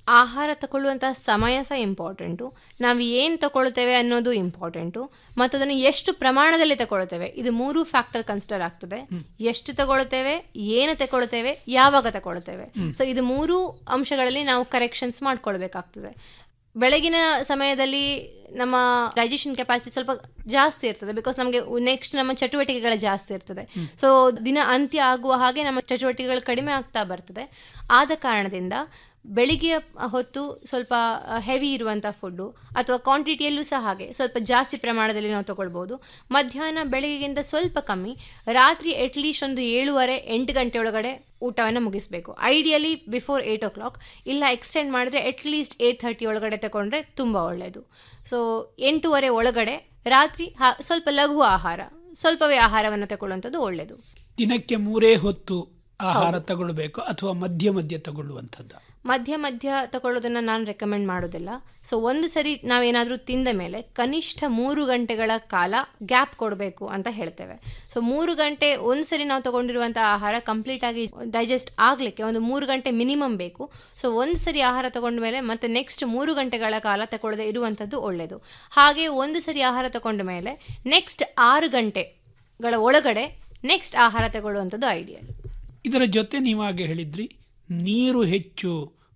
ಆಹಾರ ತಗೊಳ್ಳುವಂತಹ ಸಮಯ ಸಹ ಇಂಪಾರ್ಟೆಂಟು ನಾವು ಏನು ತಗೊಳ್ತೇವೆ ಅನ್ನೋದು ಇಂಪಾರ್ಟೆಂಟು ಮತ್ತು ಅದನ್ನು ಎಷ್ಟು ಪ್ರಮಾಣದಲ್ಲಿ ತಗೊಳ್ತೇವೆ ಇದು ಮೂರು ಫ್ಯಾಕ್ಟರ್ ಕನ್ಸಿಡರ್ ಆಗ್ತದೆ ಎಷ್ಟು ತಗೊಳ್ತೇವೆ ಏನು ತಗೊಳ್ತೇವೆ ಯಾವಾಗ ತಗೊಳ್ತೇವೆ ಸೊ ಇದು ಮೂರು ಅಂಶಗಳಲ್ಲಿ ನಾವು ಕರೆಕ್ಷನ್ಸ್ ಮಾಡ್ಕೊಳ್ಬೇಕಾಗ್ತದೆ ಬೆಳಗಿನ ಸಮಯದಲ್ಲಿ ನಮ್ಮ ಡೈಜೆಷನ್ ಕೆಪಾಸಿಟಿ ಸ್ವಲ್ಪ ಜಾಸ್ತಿ ಇರ್ತದೆ ಬಿಕಾಸ್ ನಮಗೆ ನೆಕ್ಸ್ಟ್ ನಮ್ಮ ಚಟುವಟಿಕೆಗಳು ಜಾಸ್ತಿ ಇರ್ತದೆ ಸೊ ದಿನ ಅಂತ್ಯ ಆಗುವ ಹಾಗೆ ನಮ್ಮ ಚಟುವಟಿಕೆಗಳು ಕಡಿಮೆ ಆಗ್ತಾ ಬರ್ತದೆ ಆದ ಕಾರಣದಿಂದ ಬೆಳಿಗ್ಗೆ ಹೊತ್ತು ಸ್ವಲ್ಪ ಹೆವಿ ಇರುವಂಥ ಫುಡ್ಡು ಅಥವಾ ಕ್ವಾಂಟಿಟಿಯಲ್ಲೂ ಸಹ ಹಾಗೆ ಸ್ವಲ್ಪ ಜಾಸ್ತಿ ಪ್ರಮಾಣದಲ್ಲಿ ನಾವು ತಗೊಳ್ಬೋದು ಮಧ್ಯಾಹ್ನ ಬೆಳಗ್ಗೆಗಿಂತ ಸ್ವಲ್ಪ ಕಮ್ಮಿ ರಾತ್ರಿ ಅಟ್ಲೀಸ್ಟ್ ಒಂದು ಏಳುವರೆ ಎಂಟು ಗಂಟೆ ಒಳಗಡೆ ಊಟವನ್ನು ಮುಗಿಸಬೇಕು ideally before eight o'clock ಇಲ್ಲ ಎಕ್ಸ್ಟೆಂಡ್ ಮಾಡಿದ್ರೆ ಅಟ್ಲೀಸ್ಟ್ ಏಯ್ಟ್ ಥರ್ಟಿ ಒಳಗಡೆ ತಗೊಂಡ್ರೆ ತುಂಬ ಒಳ್ಳೆಯದು ಸೊ ಎಂಟೂವರೆ ಒಳಗಡೆ ರಾತ್ರಿ ಹಾ ಸ್ವಲ್ಪ ಲಘು ಆಹಾರ ಸ್ವಲ್ಪವೇ ಆಹಾರವನ್ನು ತಗೊಳ್ಳುವಂಥದ್ದು ಒಳ್ಳೆಯದು ದಿನಕ್ಕೆ ಮೂರೇ ಹೊತ್ತು ಆಹಾರ ತಗೊಳ್ಬೇಕು ಅಥವಾ ಮಧ್ಯ ಮಧ್ಯ ತಗೊಳ್ಳುವಂಥದ್ದು ಮಧ್ಯ ಮಧ್ಯ ತಗೊಳ್ಳೋದನ್ನು ನಾನು ರೆಕಮೆಂಡ್ ಮಾಡೋದಿಲ್ಲ ಸೊ ಒಂದು ಸರಿ ನಾವೇನಾದರೂ ತಿಂದ ಮೇಲೆ ಕನಿಷ್ಠ ಮೂರು ಗಂಟೆಗಳ ಕಾಲ ಗ್ಯಾಪ್ ಕೊಡಬೇಕು ಅಂತ ಹೇಳ್ತೇವೆ ಸೊ ಮೂರು ಗಂಟೆ ಒಂದು ಸರಿ ನಾವು ತಗೊಂಡಿರುವಂಥ ಆಹಾರ ಕಂಪ್ಲೀಟಾಗಿ ಡೈಜೆಸ್ಟ್ ಆಗಲಿಕ್ಕೆ ಒಂದು ಮೂರು ಗಂಟೆ ಮಿನಿಮಮ್ ಬೇಕು ಸೊ ಒಂದು ಸರಿ ಆಹಾರ ತಗೊಂಡ ಮೇಲೆ ಮತ್ತೆ ನೆಕ್ಸ್ಟ್ ಮೂರು ಗಂಟೆಗಳ ಕಾಲ ತಗೊಳ್ಳದೆ ಇರುವಂಥದ್ದು ಒಳ್ಳೆಯದು ಹಾಗೆ ಒಂದು ಸರಿ ಆಹಾರ ತಗೊಂಡ ಮೇಲೆ ನೆಕ್ಸ್ಟ್ ಆರು ಗಂಟೆಗಳ ಒಳಗಡೆ ನೆಕ್ಸ್ಟ್ ಆಹಾರ ತಗೊಳ್ಳುವಂಥದ್ದು ಐಡಿಯಲ್ ಇದರ ಜೊತೆ ನೀವು ಹಾಗೆ ಹೇಳಿದ್ರಿ ನೀರು ಹೆಚ್ಚು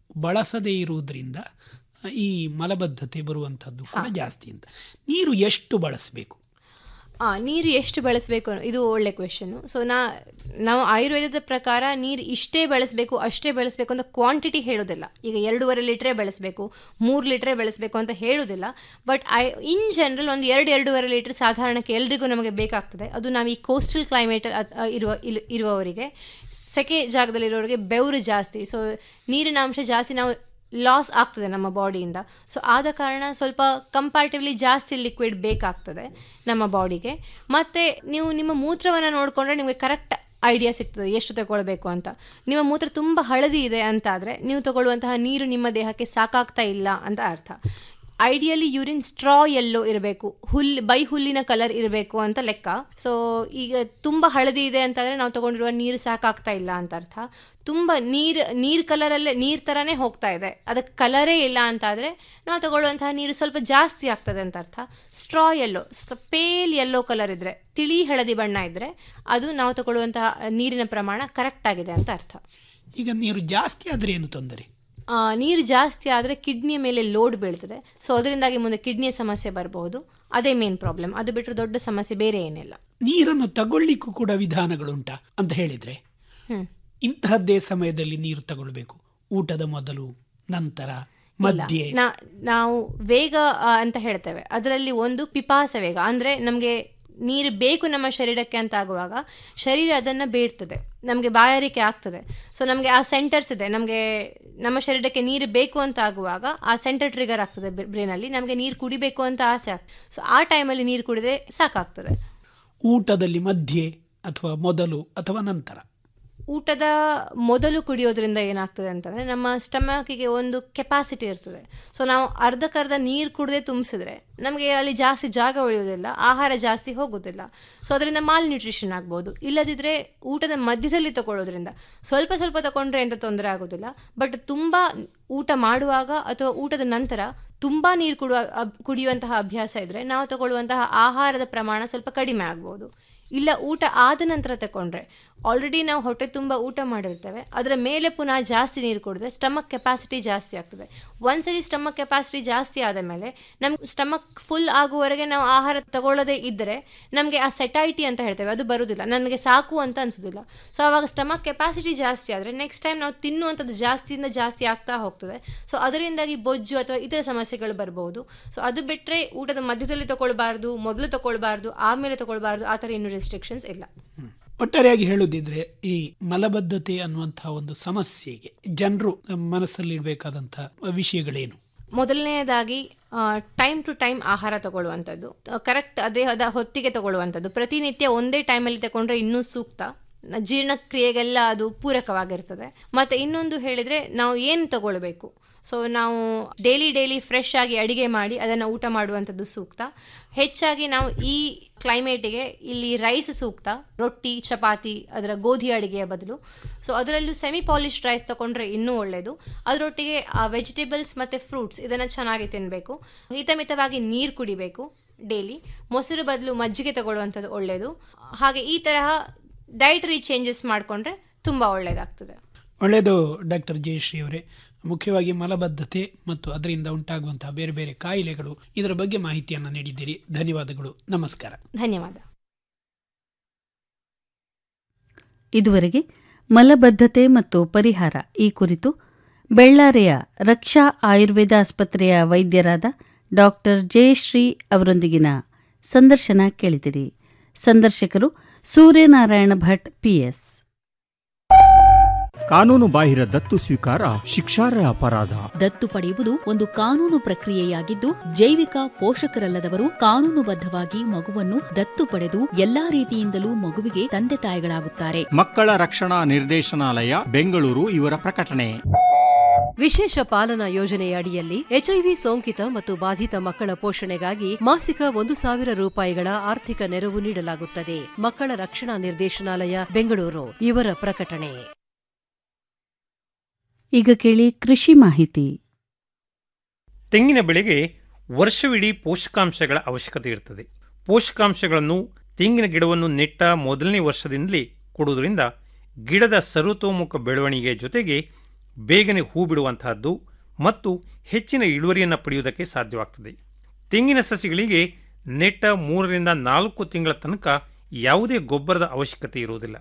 ಬಳಸದೇ ಇರುವುದರಿಂದ ಈ ಮಲಬದ್ಧತೆ ಬರುವಂಥದ್ದು ಕೂಡ ಜಾಸ್ತಿ ಅಂತ ನೀರು ಎಷ್ಟು ಬಳಸಬೇಕು ಆ, ನೀರು ಎಷ್ಟು ಬಳಸಬೇಕು ಇದು ಒಳ್ಳೆ ಕ್ವೆಶನ್ನು ಸೊ ನಾ ನಾವು ಆಯುರ್ವೇದದ ಪ್ರಕಾರ ನೀರು ಇಷ್ಟೇ ಬೆಳೆಸಬೇಕು ಅಷ್ಟೇ ಬೆಳೆಸಬೇಕು ಅಂತ ಕ್ವಾಂಟಿಟಿ ಹೇಳೋದಿಲ್ಲ ಈಗ ಎರಡೂವರೆ ಲೀಟ್ರೇ ಬೆಳೆಸಬೇಕು ಮೂರು ಲೀಟ್ರೇ ಬೆಳೆಸಬೇಕು ಅಂತ ಹೇಳೋದಿಲ್ಲ ಬಟ್ ಐ ಇನ್ ಜನರಲ್ ಒಂದು ಎರಡು ಎರಡೂವರೆ ಲೀಟ್ರ್ ಸಾಧಾರಣಕ್ಕೆ ಎಲ್ರಿಗೂ ನಮಗೆ ಬೇಕಾಗ್ತದೆ ಅದು ನಾವು ಈ ಕೋಸ್ಟಲ್ ಕ್ಲೈಮೇಟ್ ಇರುವ ಇಲ್- ಇರುವವರಿಗೆ ಸೆಕೆ ಜಾಗದಲ್ಲಿರೋರಿಗೆ ಬೆವರು ಜಾಸ್ತಿ ಸೊ ನೀರಿನ ಅಂಶ ಜಾಸ್ತಿ ನಾವು ಲಾಸ್ ಆಗ್ತದೆ ನಮ್ಮ ಬಾಡಿಯಿಂದ ಸೊ ಆದ ಕಾರಣ ಸ್ವಲ್ಪ ಕಂಪ್ಯಾರಿಟಿವ್ಲಿ ಜಾಸ್ತಿ ಲಿಕ್ವಿಡ್ ಬೇಕಾಗ್ತದೆ ನಮ್ಮ ಬಾಡಿಗೆ ಮತ್ತು ನೀವು ನಿಮ್ಮ ಮೂತ್ರವನ್ನು ನೋಡಿಕೊಂಡ್ರೆ ನಿಮಗೆ ಕರೆಕ್ಟ್ ಐಡಿಯಾ ಸಿಗ್ತದೆ ಎಷ್ಟು ತಗೊಳ್ಬೇಕು ಅಂತ ನಿಮ್ಮ ಮೂತ್ರ ತುಂಬ ಹಳದಿ ಇದೆ ಅಂತಾದರೆ ನೀವು ತಗೊಳ್ಳುವಂತಹ ನೀರು ನಿಮ್ಮ ದೇಹಕ್ಕೆ ಸಾಕಾಗ್ತಾ ಇಲ್ಲ ಅಂತ ಅರ್ಥ ಐಡಿಯಲಿ ಯೂರಿನ್ ಸ್ಟ್ರಾ ಎಲ್ಲೋ ಇರಬೇಕು ಹುಲ್ ಬೈ ಹುಲ್ಲಿನ ಕಲರ್ ಇರಬೇಕು ಅಂತ ಲೆಕ್ಕ ಸೊ ಈಗ ತುಂಬ ಹಳದಿ ಇದೆ ಅಂತಂದರೆ ನಾವು ತಗೊಂಡಿರುವ ನೀರು ಸಾಕಾಗ್ತಾ ಇಲ್ಲ ಅಂತ ಅರ್ಥ ತುಂಬ ನೀರು ನೀರು ಕಲರಲ್ಲೇ ನೀರು ಥರನೇ ಹೋಗ್ತಾ ಇದೆ ಅದಕ್ಕೆ ಕಲರೇ ಇಲ್ಲ ಅಂತಾದರೆ ನಾವು ತಗೊಳ್ಳುವಂತಹ ನೀರು ಸ್ವಲ್ಪ ಜಾಸ್ತಿ ಆಗ್ತದೆ ಅಂತ ಅರ್ಥ straw yellow pale yellow colour ಇದ್ದರೆ ತಿಳಿ ಹಳದಿ ಬಣ್ಣ ಇದ್ದರೆ ಅದು ನಾವು ತಗೊಳ್ಳುವಂತಹ ನೀರಿನ ಪ್ರಮಾಣ ಕರೆಕ್ಟ್ ಆಗಿದೆ ಅಂತ ಅರ್ಥ ಈಗ ನೀರು ಜಾಸ್ತಿ ಆದರೆ ಏನು ತೊಂದರೆ ಆ, ನೀರು ಜಾಸ್ತಿ ಆದರೆ ಕಿಡ್ನಿಯ ಮೇಲೆ ಲೋಡ್ ಬೀಳ್ತದೆ ಸೊ ಅದರಿಂದಾಗಿ ಮುಂದೆ ಕಿಡ್ನಿಯ ಸಮಸ್ಯೆ ಬರಬಹುದು ಅದೇ ಮೇನ್ ಪ್ರಾಬ್ಲಮ್ ಅದು ಬಿಟ್ಟರೆ ದೊಡ್ಡ ಸಮಸ್ಯೆ ಬೇರೆ ಏನಿಲ್ಲ ನೀರನ್ನು ತಗೊಳ್ಳಿಕ್ಕೂ ಕೂಡ ವಿಧಾನಗಳುಂಟಾ ಅಂತ ಹೇಳಿದ್ರೆ ಹ್ಮ್. ಇಂತಹದ್ದೇ ಸಮಯದಲ್ಲಿ ನೀರು ತಗೊಳ್ಬೇಕು ಊಟದ ಮೊದಲು ನಂತರ ಮಧ್ಯೆ ಇಲ್ಲ. ನಾ- ನಾವು ವೇಗ ಆ, ಅಂತ ಹೇಳ್ತೇವೆ ಅದರಲ್ಲಿ ಒಂದು ಪಿಪಾಸ ವೇಗ ಅಂದರೆ ನಮಗೆ ನೀರು ಬೇಕು ನಮ್ಮ ಶರೀರಕ್ಕೆ ಅಂತ ಆಗುವಾಗ ಶರೀರ ಅದನ್ನು ಬೇಡ್ತದೆ ನಮಗೆ ಬಾಯಾರಿಕೆ ಆಗ್ತದೆ ಸೊ ನಮಗೆ ಆ ಸೆಂಟರ್ಸ್ ಇದೆ ನಮಗೆ ನಮ್ಮ ಶರೀರಕ್ಕೆ ನೀರು ಬೇಕು ಅಂತ ಆಗುವಾಗ ಆ ಸೆಂಟರ್ ಟ್ರಿಗರ್ ಆಗ್ತದೆ ಬ್ರೈನಲ್ಲಿ ನಮಗೆ ನೀರು ಕುಡಿಬೇಕು ಅಂತ ಆಸೆ ಆಗ್ತದೆ ಸೊ ಆ ಟೈಮಲ್ಲಿ ನೀರು ಕುಡಿದ್ರೆ ಸಾಕಾಗ್ತದೆ ಊಟದಲ್ಲಿ ಮಧ್ಯೆ ಅಥವಾ ಮೊದಲು ಅಥವಾ ನಂತರ ಊಟದ ಮೊದಲು ಕುಡಿಯೋದ್ರಿಂದ ಏನಾಗ್ತದೆ ಅಂತಂದರೆ ನಮ್ಮ ಸ್ಟಮಕಿಗೆ ಒಂದು ಕೆಪಾಸಿಟಿ ಇರ್ತದೆ ಸೊ ನಾವು ಅರ್ಧಕ್ಕರ್ಧ ನೀರು ಕುಡದೆ ತುಂಬಿಸಿದ್ರೆ ನಮಗೆ ಅಲ್ಲಿ ಜಾಸ್ತಿ ಜಾಗ ಉಳಿಯೋದಿಲ್ಲ ಆಹಾರ ಜಾಸ್ತಿ ಹೋಗೋದಿಲ್ಲ ಸೊ ಅದರಿಂದ ಮಾಲ್ ನ್ಯೂಟ್ರಿಷನ್ ಆಗ್ಬೋದು ಇಲ್ಲದಿದ್ದರೆ ಊಟದ ಮಧ್ಯದಲ್ಲಿ ತಗೊಳ್ಳೋದ್ರಿಂದ ಸ್ವಲ್ಪ ಸ್ವಲ್ಪ ತಗೊಂಡ್ರೆ ಎಂತ ತೊಂದರೆ ಆಗೋದಿಲ್ಲ ಬಟ್ ತುಂಬ ಊಟ ಮಾಡುವಾಗ ಅಥವಾ ಊಟದ ನಂತರ ತುಂಬ ನೀರು ಕುಡುವ ಅಬ್- ಕುಡಿಯುವಂತಹ ಅಭ್ಯಾಸ ಇದ್ದರೆ ನಾವು ತಗೊಳ್ಳುವಂತಹ ಆಹಾರದ ಪ್ರಮಾಣ ಸ್ವಲ್ಪ ಕಡಿಮೆ ಆಗ್ಬೋದು ಇಲ್ಲ ಊಟ ಆದ ನಂತರ ತಗೊಂಡ್ರೆ ಆಲ್ರೆಡಿ ನಾವು ಹೊಟ್ಟೆ ತುಂಬ ಊಟ ಮಾಡಿರ್ತೇವೆ ಅದರ ಮೇಲೆ ಪುನಃ ಜಾಸ್ತಿ ನೀರು ಕುಡಿದ್ರೆ ಸ್ಟಮಕ್ ಕೆಪಾಸಿಟಿ ಜಾಸ್ತಿ ಆಗ್ತದೆ ಒಂದ್ಸರಿ ಸ್ಟಮಕ್ ಕೆಪಾಸಿಟಿ ಜಾಸ್ತಿ ಆದ ಮೇಲೆ ನಮ್ಮ ಸ್ಟಮಕ್ ಫುಲ್ ಆಗುವವರೆಗೆ ನಾವು ಆಹಾರ ತಗೊಳ್ಳೋದೇ ಇದ್ದರೆ ನಮಗೆ ಆ ಸೆಟೈಟಿ ಅಂತ ಹೇಳ್ತೇವೆ ಅದು ಬರುವುದಿಲ್ಲ ನನಗೆ ಸಾಕು ಅಂತ ಅನಿಸೋದಿಲ್ಲ ಸೊ ಆವಾಗ ಸ್ಟಮಕ್ ಕೆಪಾಸಿಟಿ ಜಾಸ್ತಿ ಆದರೆ ನೆಕ್ಸ್ಟ್ ಟೈಮ್ ನಾವು ತಿನ್ನುವಂಥದ್ದು ಜಾಸ್ತಿಯಿಂದ ಜಾಸ್ತಿ ಆಗ್ತಾ ಹೋಗ್ತದೆ ಸೊ ಅದರಿಂದಾಗಿ ಬೊಜ್ಜು ಅಥವಾ ಇತರ ಸಮಸ್ಯೆಗಳು ಬರ್ಬೋದು ಸೊ ಅದು ಬಿಟ್ಟರೆ ಊಟದ ಮಧ್ಯದಲ್ಲಿ ತಗೊಳ್ಬಾರ್ದು ಮೊದಲು ತಗೊಳ್ಬಾರ್ದು ಆಮೇಲೆ ತಗೊಳ್ಬಾರ್ದು ಆ ಥರ ಏನು ರೆಸ್ಟ್ರಿಕ್ಷನ್ಸ್ ಇಲ್ಲ ಒಟ್ಟಾರೆಯಾಗಿ ಹೇಳುದಿದ್ರೆ ಈ ಮಲಬದ್ಧತೆ ಅನ್ನುವಂತಹ ಒಂದು ಸಮಸ್ಯೆಗೆ ಜನರು ಮನಸ್ಸಲ್ಲಿ ಇಡಬೇಕಾದಂತಹ ವಿಷಯಗಳೇನು ಮೊದಲನೆಯದಾಗಿ ಟೈಮ್ ಟು ಟೈಮ್ ಆಹಾರ ತಗೊಳ್ಳುವಂಥದ್ದು ಕರೆಕ್ಟ್ ದೇಹದ ಹೊತ್ತಿಗೆ ತಗೊಳ್ಳುವಂಥದ್ದು ಪ್ರತಿನಿತ್ಯ ಒಂದೇ ಟೈಮಲ್ಲಿ ತಗೊಂಡ್ರೆ ಇನ್ನೂ ಸೂಕ್ತ ನ- ಜೀರ್ಣಕ್ರಿಯೆಗೆಲ್ಲ ಅದು ಪೂರಕವಾಗಿರ್ತದೆ ಮತ್ತು ಇನ್ನೊಂದು ಹೇಳಿದರೆ ನಾವು ಏನು ತಗೊಳ್ಬೇಕು ಸೊ ನಾವು ಡೈಲಿ ಡೈಲಿ ಫ್ರೆಶ್ ಆಗಿ ಅಡಿಗೆ ಮಾಡಿ ಅದನ್ನು ಊಟ ಮಾಡುವಂಥದ್ದು ಸೂಕ್ತ ಹೆಚ್ಚಾಗಿ ನಾವು ಈ ಕ್ಲೈಮೇಟಿಗೆ ಇಲ್ಲಿ ರೈಸ್ ಸೂಕ್ತ ರೊಟ್ಟಿ ಚಪಾತಿ ಅದರ ಗೋಧಿ ಅಡಿಗೆಯ ಬದಲು ಸೊ ಅದರಲ್ಲೂ ಸೆಮಿ ಪಾಲಿಶ್ಡ್ ರೈಸ್ ತಗೊಂಡ್ರೆ ಇನ್ನೂ ಒಳ್ಳೆಯದು ಅದರೊಟ್ಟಿಗೆ ವೆಜಿಟೇಬಲ್ಸ್ ಮತ್ತು ಫ್ರೂಟ್ಸ್ ಇದನ್ನು ಚೆನ್ನಾಗಿ ತಿನ್ನಬೇಕು ಹಿತಮಿತವಾಗಿ ನೀರು ಕುಡಿಬೇಕು ಡೈಲಿ ಮೊಸರು ಬದಲು ಮಜ್ಜಿಗೆ ತಗೊಳ್ಳುವಂಥದ್ದು ಒಳ್ಳೆಯದು ಹಾಗೆ ಈ ತರಹ ಡೈಟ್ರಿ ಚೇಂಜಸ್ ಮಾಡಿಕೊಂಡ್ರೆ ತುಂಬ ಒಳ್ಳೆಯದಾಗ್ತದೆ ಒಳ್ಳೆಯದು ಡಾಕ್ಟರ್ ಜಯಶ್ರೀ ಅವರೇ ಮುಖ್ಯವಾಗಿ ಮಲಬದ್ಧತೆ ಮತ್ತು ಅದರಿಂದ ಉಂಟಾಗುವಂತಹ ಬೇರೆ ಬೇರೆ ಕಾಯಿಲೆಗಳು ಇದರ ಬಗ್ಗೆ ಮಾಹಿತಿಯನ್ನು ನೀಡಿದ್ದೀರಿ ಧನ್ಯವಾದಗಳು ನಮಸ್ಕಾರ ಧನ್ಯವಾದ ಇದುವರೆಗೆ ಮಲಬದ್ಧತೆ ಮತ್ತು ಪರಿಹಾರ ಈ ಕುರಿತು ಬೆಳ್ಳಾರೆಯ ರಕ್ಷಾ ಆಯುರ್ವೇದ ಆಸ್ಪತ್ರೆಯ ವೈದ್ಯರಾದ ಡಾಕ್ಟರ್ ಜಯಶ್ರೀ ಅವರೊಂದಿಗಿನ ಸಂದರ್ಶನ ಕೇಳಿದಿರಿ ಸಂದರ್ಶಕರು ಸೂರ್ಯನಾರಾಯಣ ಭಟ್ ಪಿಎಸ್ ಕಾನೂನು ಬಾಹಿರ ದತ್ತು ಸ್ವೀಕಾರ ಶಿಕ್ಷಾರ್ಹ ಅಪರಾಧ ದತ್ತು ಪಡೆಯುವುದು ಒಂದು ಕಾನೂನು ಪ್ರಕ್ರಿಯೆಯಾಗಿದ್ದು ಜೈವಿಕ ಪೋಷಕರಲ್ಲದವರು ಕಾನೂನುಬದ್ಧವಾಗಿ ಮಗುವನ್ನು ದತ್ತು ಪಡೆದು ಎಲ್ಲಾ ರೀತಿಯಿಂದಲೂ ಮಗುವಿಗೆ ತಂದೆ ತಾಯಿಗಳಾಗುತ್ತಾರೆ ಮಕ್ಕಳ ರಕ್ಷಣಾ ನಿರ್ದೇಶನಾಲಯ ಬೆಂಗಳೂರು ಇವರ ಪ್ರಕಟಣೆ ವಿಶೇಷ ಪಾಲನಾ ಯೋಜನೆಯ ಅಡಿಯಲ್ಲಿ ಎಚ್ಐವಿ ಸೋಂಕಿತ ಮತ್ತು ಬಾಧಿತ ಮಕ್ಕಳ ಪೋಷಣೆಗಾಗಿ ಮಾಸಿಕ ಒಂದು ಸಾವಿರ ರೂಪಾಯಿಗಳ ಆರ್ಥಿಕ ನೆರವು ನೀಡಲಾಗುತ್ತದೆ ಮಕ್ಕಳ ರಕ್ಷಣಾ ನಿರ್ದೇಶನಾಲಯ ಬೆಂಗಳೂರು ಇವರ ಪ್ರಕಟಣೆ ಈಗ ಕೇಳಿ ಕೃಷಿ ಮಾಹಿತಿ ತೆಂಗಿನ ಬೆಳೆಗೆ ವರ್ಷವಿಡೀ ಪೋಷಕಾಂಶಗಳ ಅವಶ್ಯಕತೆ ಇರ್ತದೆ ಪೋಷಕಾಂಶಗಳನ್ನು ತೆಂಗಿನ ಗಿಡವನ್ನು ನೆಟ್ಟ ಮೊದಲನೇ ವರ್ಷದಿಂದಲೇ ಕೊಡುವುದರಿಂದ ಗಿಡದ ಸರ್ವತೋಮುಖ ಬೆಳವಣಿಗೆಯ ಜೊತೆಗೆ ಬೇಗನೆ ಹೂ ಬಿಡುವಂತಹದ್ದು ಮತ್ತು ಹೆಚ್ಚಿನ ಇಳುವರಿಯನ್ನು ಪಡೆಯುವುದಕ್ಕೆ ಸಾಧ್ಯವಾಗ್ತದೆ ತೆಂಗಿನ ಸಸಿಗಳಿಗೆ ನೆಟ್ಟ ಮೂರರಿಂದ ನಾಲ್ಕು ತಿಂಗಳ ತನಕ ಯಾವುದೇ ಗೊಬ್ಬರದ ಅವಶ್ಯಕತೆ ಇರುವುದಿಲ್ಲ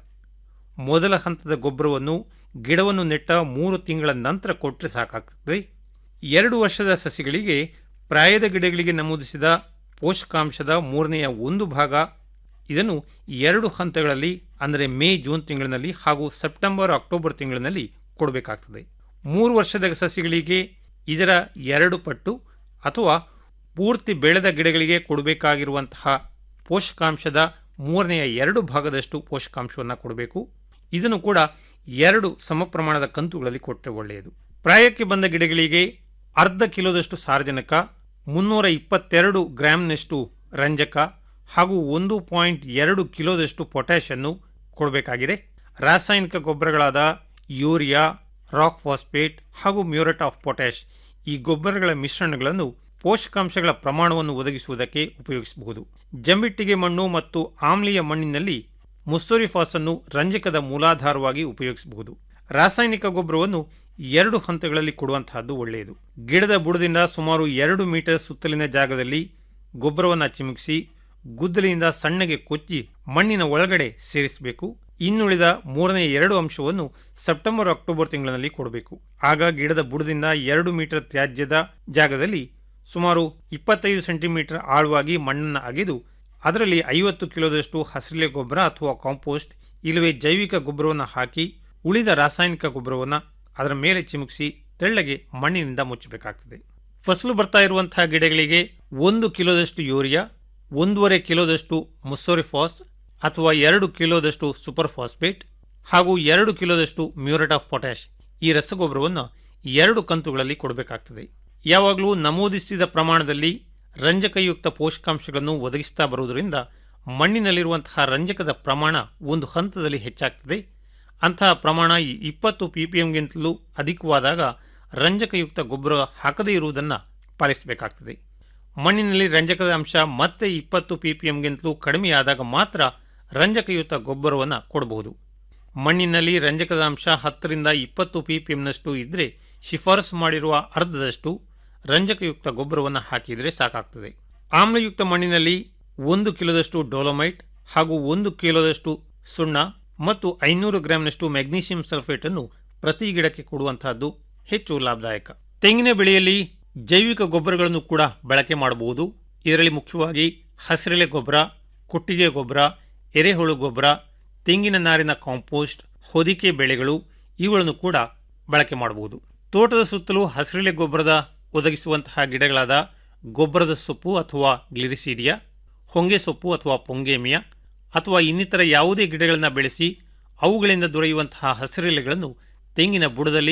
ಮೊದಲ ಹಂತದ ಗೊಬ್ಬರವನ್ನು ಗಿಡವನ್ನು ನೆಟ್ಟ ಮೂರು ತಿಂಗಳ ನಂತರ ಕೊಟ್ಟರೆ ಸಾಕಾಗ್ತದೆ ಎರಡು ವರ್ಷದ ಸಸಿಗಳಿಗೆ ಪ್ರಾಯದ ಗಿಡಗಳಿಗೆ ನಮೂದಿಸಿದ ಪೋಷಕಾಂಶದ ಮೂರನೆಯ ಒಂದು ಭಾಗ ಇದನ್ನು ಎರಡು ಹಂತಗಳಲ್ಲಿ ಅಂದರೆ ಮೇ ಜೂನ್ ತಿಂಗಳಿನಲ್ಲಿ ಹಾಗೂ ಸೆಪ್ಟೆಂಬರ್ ಅಕ್ಟೋಬರ್ ತಿಂಗಳಿನಲ್ಲಿ ಕೊಡಬೇಕಾಗ್ತದೆ ಮೂರು ವರ್ಷದ ಸಸಿಗಳಿಗೆ ಇದರ ಎರಡು ಪಟ್ಟು ಅಥವಾ ಪೂರ್ತಿ ಬೆಳೆದ ಗಿಡಗಳಿಗೆ ಕೊಡಬೇಕಾಗಿರುವಂತಹ ಪೋಷಕಾಂಶದ ಮೂರನೆಯ ಎರಡು ಭಾಗದಷ್ಟು ಪೋಷಕಾಂಶವನ್ನು ಕೊಡಬೇಕು ಇದನ್ನು ಕೂಡ ಎರಡು ಸಮ ಪ್ರಮಾಣದ ಕಂತುಗಳಲ್ಲಿ ಕೊಟ್ಟರೆ ಒಳ್ಳೆಯದು ಪ್ರಾಯಕ್ಕೆ ಬಂದ ಗಿಡಗಳಿಗೆ ಅರ್ಧ ಕಿಲೋದಷ್ಟು ಸಾರಜನಕ ಮುನ್ನೂರ ಇಪ್ಪತ್ತೆರಡು ಗ್ರಾಂನಷ್ಟು ರಂಜಕ ಹಾಗೂ ಒಂದು ಪಾಯಿಂಟ್ ಎರಡು ಕಿಲೋದಷ್ಟು ಪೊಟ್ಯಾಷನ್ನು ಕೊಡಬೇಕಾಗಿದೆ ರಾಸಾಯನಿಕ ಗೊಬ್ಬರಗಳಾದ ಯೂರಿಯಾ ರಾಕ್ ಫಾಸ್ಫೇಟ್ ಹಾಗೂ ಮ್ಯೂರೇಟ್ ಆಫ್ ಪೊಟ್ಯಾಷ್ ಈ ಗೊಬ್ಬರಗಳ ಮಿಶ್ರಣಗಳನ್ನು ಪೋಷಕಾಂಶಗಳ ಪ್ರಮಾಣವನ್ನು ಒದಗಿಸುವುದಕ್ಕೆ ಉಪಯೋಗಿಸಬಹುದು ಜಂಬಿಟ್ಟಿಗೆ ಮಣ್ಣು ಮತ್ತು ಆಮ್ಲೀಯ ಮಣ್ಣಿನಲ್ಲಿ ಮುಸ್ಸೋರಿಫಾಸನ್ನು ರಂಜಕದ ಮೂಲಾಧಾರವಾಗಿ ಉಪಯೋಗಿಸಬಹುದು ರಾಸಾಯನಿಕ ಗೊಬ್ಬರವನ್ನು ಎರಡು ಹಂತಗಳಲ್ಲಿ ಕೊಡುವಂತಹದ್ದು ಒಳ್ಳೆಯದು ಗಿಡದ ಬುಡದಿಂದ ಸುಮಾರು ಎರಡು ಮೀಟರ್ ಸುತ್ತಲಿನ ಜಾಗದಲ್ಲಿ ಗೊಬ್ಬರವನ್ನು ಚಿಮುಕಿಸಿ ಗುದ್ದಲಿಯಿಂದ ಸಣ್ಣಗೆ ಕೊಚ್ಚಿ ಮಣ್ಣಿನ ಒಳಗಡೆ ಸೇರಿಸಬೇಕು ಇನ್ನುಳಿದ ಮೂರನೇ ಎರಡು ಅಂಶವನ್ನು ಸೆಪ್ಟೆಂಬರ್ ಅಕ್ಟೋಬರ್ ತಿಂಗಳಿನಲ್ಲಿ ಕೊಡಬೇಕು ಆಗ ಗಿಡದ ಬುಡದಿಂದ ಎರಡು ಮೀಟರ್ ತ್ಯಾಜ್ಯದ ಜಾಗದಲ್ಲಿ ಸುಮಾರು ಇಪ್ಪತ್ತೈದು ಸೆಂಟಿಮೀಟರ್ ಆಳವಾಗಿ ಮಣ್ಣನ್ನು ಅಗೆದು ಅದರಲ್ಲಿ ಐವತ್ತು ಕಿಲೋದಷ್ಟು ಹಸಿರೆಲೆ ಗೊಬ್ಬರ ಅಥವಾ ಕಾಂಪೋಸ್ಟ್ ಇಲ್ಲವೇ ಜೈವಿಕ ಗೊಬ್ಬರವನ್ನು ಹಾಕಿ ಉಳಿದ ರಾಸಾಯನಿಕ ಗೊಬ್ಬರವನ್ನು ಅದರ ಮೇಲೆ ಚಿಮುಕಿಸಿ ತೆಳ್ಳಗೆ ಮಣ್ಣಿನಿಂದ ಮುಚ್ಚಬೇಕಾಗ್ತದೆ ಫಸಲು ಬರ್ತಾ ಇರುವಂತಹ ಗಿಡಗಳಿಗೆ ಒಂದು ಕಿಲೋದಷ್ಟು ಯೂರಿಯಾ ಒಂದೂವರೆ ಕಿಲೋದಷ್ಟು ಮುಸ್ಸೋರಿಫಾಸ್ ಅಥವಾ ಎರಡು ಕಿಲೋದಷ್ಟು ಸೂಪರ್ ಫಾಸ್ಫೇಟ್ ಹಾಗೂ ಎರಡು ಕಿಲೋದಷ್ಟು ಮ್ಯೂರೇಟ್ ಆಫ್ ಪೊಟ್ಯಾಷ್ ಈ ರಸಗೊಬ್ಬರವನ್ನು ಎರಡು ಕಂತುಗಳಲ್ಲಿ ಕೊಡಬೇಕಾಗ್ತದೆ ಯಾವಾಗಲೂ ನಮೂದಿಸಿದ ಪ್ರಮಾಣದಲ್ಲಿ ರಂಜಕಯುಕ್ತ ಪೋಷಕಾಂಶಗಳನ್ನು ಒದಗಿಸ್ತಾ ಬರುವುದರಿಂದ ಮಣ್ಣಿನಲ್ಲಿರುವಂತಹ ರಂಜಕದ ಪ್ರಮಾಣ ಒಂದು ಹಂತದಲ್ಲಿ ಹೆಚ್ಚಾಗ್ತದೆ ಅಂತಹ ಪ್ರಮಾಣ ಇಪ್ಪತ್ತು ಪಿ ಪಿ ಎಂಗಿಂತಲೂ ಅಧಿಕವಾದಾಗ ರಂಜಕಯುಕ್ತ ಗೊಬ್ಬರ ಹಾಕದೇ ಇರುವುದನ್ನು ಪಾಲಿಸಬೇಕಾಗ್ತದೆ ಮಣ್ಣಿನಲ್ಲಿ ರಂಜಕದ ಅಂಶ ಮತ್ತೆ ಇಪ್ಪತ್ತು ಪಿ ಪಿ ಎಂಗಿಂತಲೂ ಕಡಿಮೆಯಾದಾಗ ಮಾತ್ರ ರಂಜಕಯುಕ್ತ ಗೊಬ್ಬರವನ್ನು ಕೊಡಬಹುದು ಮಣ್ಣಿನಲ್ಲಿ ರಂಜಕದ ಅಂಶ ಹತ್ತರಿಂದ ಇಪ್ಪತ್ತು ಪಿ ಪಿ ಎಂನಷ್ಟು ಇದ್ದರೆ ಶಿಫಾರಸು ಮಾಡಿರುವ ಅರ್ಧದಷ್ಟು ರಂಜಕಯುಕ್ತ ಗೊಬ್ಬರವನ್ನು ಹಾಕಿದರೆ ಸಾಕಾಗ್ತದೆ ಆಮ್ಲಯುಕ್ತ ಮಣ್ಣಿನಲ್ಲಿ ಒಂದು ಕಿಲೋದಷ್ಟು ಡೋಲೋಮೈಟ್ ಹಾಗೂ ಒಂದು ಕಿಲೋದಷ್ಟು ಸುಣ್ಣ ಮತ್ತು ಐನೂರು ಗ್ರಾಂನಷ್ಟು ಮೆಗ್ನೀಷಿಯಂ ಸಲ್ಫೇಟ್ ಅನ್ನು ಪ್ರತಿ ಗಿಡಕ್ಕೆ ಕೊಡುವಂತಹದ್ದು ಹೆಚ್ಚು ಲಾಭದಾಯಕ ತೆಂಗಿನ ಬೆಳೆಯಲ್ಲಿ ಜೈವಿಕ ಗೊಬ್ಬರಗಳನ್ನು ಕೂಡ ಬಳಕೆ ಮಾಡಬಹುದು ಇದರಲ್ಲಿ ಮುಖ್ಯವಾಗಿ ಹಸಿರೆಲೆ ಗೊಬ್ಬರ ಕೊಟ್ಟಿಗೆ ಗೊಬ್ಬರ ಎರೆಹುಳು ಗೊಬ್ಬರ ತೆಂಗಿನ ನಾರಿನ ಕಾಂಪೋಸ್ಟ್ ಹೊದಿಕೆ ಬೆಳೆಗಳು ಇವುಗಳನ್ನು ಕೂಡ ಬಳಕೆ ಮಾಡಬಹುದು ತೋಟದ ಸುತ್ತಲೂ ಹಸಿರೆಲೆ ಗೊಬ್ಬರದ ಒದಗಿಸುವಂತಹ ಗಿಡಗಳಾದ ಗೊಬ್ಬರದ ಸೊಪ್ಪು ಅಥವಾ ಗ್ಲಿರಿಸೀಡಿಯಾ ಹೊಂಗೆ ಸೊಪ್ಪು ಅಥವಾ ಪೊಂಗೇಮಿಯಾ ಅಥವಾ ಇನ್ನಿತರ ಯಾವುದೇ ಗಿಡಗಳನ್ನು ಬೆಳೆಸಿ ಅವುಗಳಿಂದ ದೊರೆಯುವಂತಹ ಹಸಿರೆಲೆಗಳನ್ನು ತೆಂಗಿನ ಬುಡದಲ್ಲಿ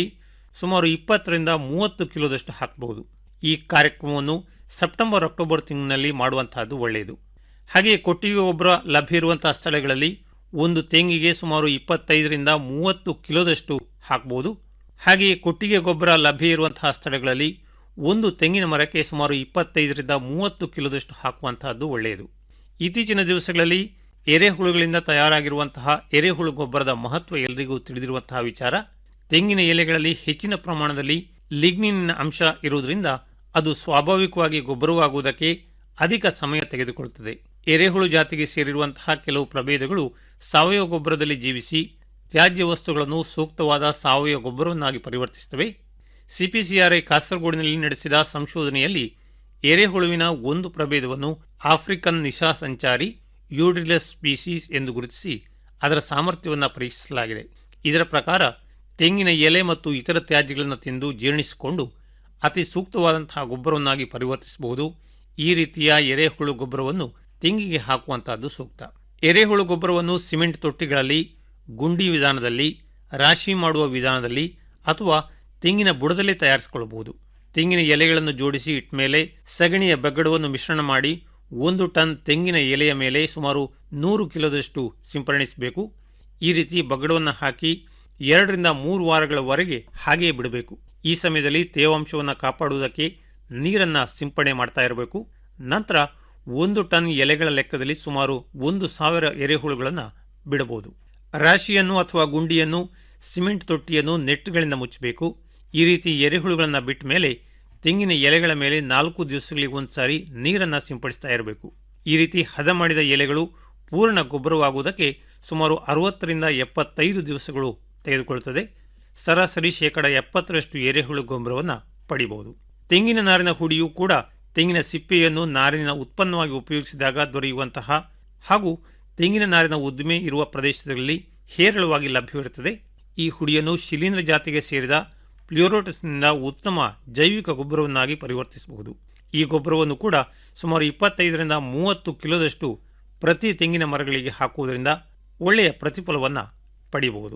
ಸುಮಾರು ಇಪ್ಪತ್ತರಿಂದ ಮೂವತ್ತು ಕಿಲೋದಷ್ಟು ಹಾಕಬಹುದು ಈ ಕಾರ್ಯಕ್ರಮವನ್ನು ಸೆಪ್ಟೆಂಬರ್ ಅಕ್ಟೋಬರ್ ತಿಂಗಳಿನಲ್ಲಿ ಮಾಡುವಂತಹದ್ದು ಒಳ್ಳೆಯದು ಹಾಗೆಯೇ ಕೊಟ್ಟಿಗೆ ಗೊಬ್ಬರ ಲಭ್ಯ ಇರುವಂತಹ ಸ್ಥಳಗಳಲ್ಲಿ ಒಂದು ತೆಂಗಿಗೆ ಸುಮಾರು ಇಪ್ಪತ್ತೈದರಿಂದ ಮೂವತ್ತು ಕಿಲೋದಷ್ಟು ಹಾಕಬಹುದು ಹಾಗೆಯೇ ಕೊಟ್ಟಿಗೆ ಗೊಬ್ಬರ ಲಭ್ಯ ಇರುವಂತಹ ಸ್ಥಳಗಳಲ್ಲಿ ಒಂದು ತೆಂಗಿನ ಮರಕ್ಕೆ ಸುಮಾರು ಇಪ್ಪತ್ತೈದರಿಂದ ಮೂವತ್ತು ಕಿಲೋದಷ್ಟು ಹಾಕುವಂತಹದ್ದು ಒಳ್ಳೆಯದು ಇತ್ತೀಚಿನ ದಿವಸಗಳಲ್ಲಿ ಎರೆಹುಳುಗಳಿಂದ ತಯಾರಾಗಿರುವಂತಹ ಎರೆಹುಳು ಗೊಬ್ಬರದ ಮಹತ್ವ ಎಲ್ಲರಿಗೂ ತಿಳಿದಿರುವಂತಹ ವಿಚಾರ ತೆಂಗಿನ ಎಲೆಗಳಲ್ಲಿ ಹೆಚ್ಚಿನ ಪ್ರಮಾಣದಲ್ಲಿ ಲಿಗ್ನಿನ್ ಅಂಶ ಇರುವುದರಿಂದ ಅದು ಸ್ವಾಭಾವಿಕವಾಗಿ ಗೊಬ್ಬರವಾಗುವುದಕ್ಕೆ ಅಧಿಕ ಸಮಯ ತೆಗೆದುಕೊಳ್ಳುತ್ತದೆ ಎರೆಹುಳು ಜಾತಿಗೆ ಸೇರಿರುವಂತಹ ಕೆಲವು ಪ್ರಭೇದಗಳು ಸಾವಯವ ಗೊಬ್ಬರದಲ್ಲಿ ಜೀವಿಸಿ ತ್ಯಾಜ್ಯ ವಸ್ತುಗಳನ್ನು ಸೂಕ್ತವಾದ ಸಾವಯವ ಗೊಬ್ಬರವನ್ನಾಗಿ ಪರಿವರ್ತಿಸುತ್ತವೆ ಸಿಪಿಸಿಆರ್ಐ ಕಾಸರಗೋಡಿನಲ್ಲಿ ನಡೆಸಿದ ಸಂಶೋಧನೆಯಲ್ಲಿ ಎರೆಹುಳುವಿನ ಒಂದು ಪ್ರಭೇದವನ್ನು ಆಫ್ರಿಕನ್ ನಿಶಾ ಸಂಚಾರಿ ಯೂಡ್ರಿಲಸ್ ಸ್ಪೀಸೀಸ್ ಎಂದು ಗುರುತಿಸಿ ಅದರ ಸಾಮರ್ಥ್ಯವನ್ನು ಪರೀಕ್ಷಿಸಲಾಗಿದೆ ಇದರ ಪ್ರಕಾರ ತೆಂಗಿನ ಎಲೆ ಮತ್ತು ಇತರ ತ್ಯಾಜ್ಯಗಳನ್ನು ತಿಂದು ಜೀರ್ಣಿಸಿಕೊಂಡು ಅತಿ ಸೂಕ್ತವಾದಂತಹ ಗೊಬ್ಬರವನ್ನಾಗಿ ಪರಿವರ್ತಿಸಬಹುದು ಈ ರೀತಿಯ ಎರೆಹುಳು ಗೊಬ್ಬರವನ್ನು ತೆಂಗಿಗೆ ಹಾಕುವಂತಹದ್ದು ಸೂಕ್ತ ಎರೆಹುಳು ಗೊಬ್ಬರವನ್ನು ಸಿಮೆಂಟ್ ತೊಟ್ಟಿಗಳಲ್ಲಿ ಗುಂಡಿ ವಿಧಾನದಲ್ಲಿ ರಾಶಿ ಮಾಡುವ ವಿಧಾನದಲ್ಲಿ ಅಥವಾ ತೆಂಗಿನ ಬುಡದಲ್ಲೇ ತಯಾರಿಸಿಕೊಳ್ಳಬಹುದು ತೆಂಗಿನ ಎಲೆಗಳನ್ನು ಜೋಡಿಸಿ ಇಟ್ಟ ಮೇಲೆ ಸಗಣಿಯ ಬೆಗ್ಗಡವನ್ನು ಮಿಶ್ರಣ ಮಾಡಿ ಒಂದು ಟನ್ ತೆಂಗಿನ ಎಲೆಯ ಮೇಲೆ ಸುಮಾರು ನೂರು ಕಿಲೋದಷ್ಟು ಸಿಂಪಡಣಿಸಬೇಕು ಈ ರೀತಿ ಬಗ್ಗಡವನ್ನು ಹಾಕಿ ಎರಡರಿಂದ ಮೂರು ವಾರಗಳವರೆಗೆ ಹಾಗೆಯೇ ಬಿಡಬೇಕು ಈ ಸಮಯದಲ್ಲಿ ತೇವಾಂಶವನ್ನು ಕಾಪಾಡುವುದಕ್ಕೆ ನೀರನ್ನು ಸಿಂಪಡಣೆ ಮಾಡ್ತಾ ಇರಬೇಕು ನಂತರ ಒಂದು ಟನ್ ಎಲೆಗಳ ಲೆಕ್ಕದಲ್ಲಿ ಸುಮಾರು ಒಂದು ಸಾವಿರ ಎರೆಹುಳುಗಳನ್ನು ಬಿಡಬಹುದು ರಾಶಿಯನ್ನು ಅಥವಾ ಗುಂಡಿಯನ್ನು ಸಿಮೆಂಟ್ ತೊಟ್ಟಿಯನ್ನು ನೆಟ್ಗಳಿಂದ ಮುಚ್ಚಬೇಕು ಈ ರೀತಿ ಎರೆಹುಳುಗಳನ್ನು ಬಿಟ್ಟ ಮೇಲೆ ತೆಂಗಿನ ಎಲೆಗಳ ಮೇಲೆ ನಾಲ್ಕು ದಿವಸಗಳಿಗೆ ಒಂದ್ಸಾರಿ ನೀರನ್ನು ಸಿಂಪಡಿಸ್ತಾ ಇರಬೇಕು ಈ ರೀತಿ ಹದ ಮಾಡಿದ ಎಲೆಗಳು ಪೂರ್ಣ ಗೊಬ್ಬರವಾಗುವುದಕ್ಕೆ ಸುಮಾರು ಅರವತ್ತರಿಂದ ಎಪ್ಪತ್ತೈದು ದಿವಸಗಳು ತೆಗೆದುಕೊಳ್ಳುತ್ತದೆ ಸರಾಸರಿ ಶೇಕಡ ಎಪ್ಪತ್ತರಷ್ಟು ಎರೆಹುಳು ಗೊಬ್ಬರವನ್ನು ಪಡಿಬಹುದು ತೆಂಗಿನ ನಾರಿನ ಹುಡಿಯೂ ಕೂಡ ತೆಂಗಿನ ಸಿಪ್ಪೆಯನ್ನು ನಾರಿನ ಉತ್ಪನ್ನವಾಗಿ ಉಪಯೋಗಿಸಿದಾಗ ದೊರೆಯುವಂತಹ ಹಾಗೂ ತೆಂಗಿನ ನಾರಿನ ಉದ್ದಿಮೆ ಇರುವ ಪ್ರದೇಶದಲ್ಲಿ ಹೇರಳವಾಗಿ ಲಭ್ಯವಿರುತ್ತದೆ ಈ ಹುಡಿಯನ್ನು ಶಿಲೀಂಧ್ರ ಜಾತಿಗೆ ಸೇರಿದ ಪ್ಲ್ಯೂರೋಟಸ್ನಿಂದ ಉತ್ತಮ ಜೈವಿಕ ಗೊಬ್ಬರವನ್ನಾಗಿ ಪರಿವರ್ತಿಸಬಹುದು ಈ ಗೊಬ್ಬರವನ್ನು ಕೂಡ ಸುಮಾರು ಇಪ್ಪತ್ತೈದರಿಂದ ಮೂವತ್ತು ಕಿಲೋದಷ್ಟು ಪ್ರತಿ ತೆಂಗಿನ ಮರಗಳಿಗೆ ಹಾಕುವುದರಿಂದ ಒಳ್ಳೆಯ ಪ್ರತಿಫಲವನ್ನು ಪಡೆಯಬಹುದು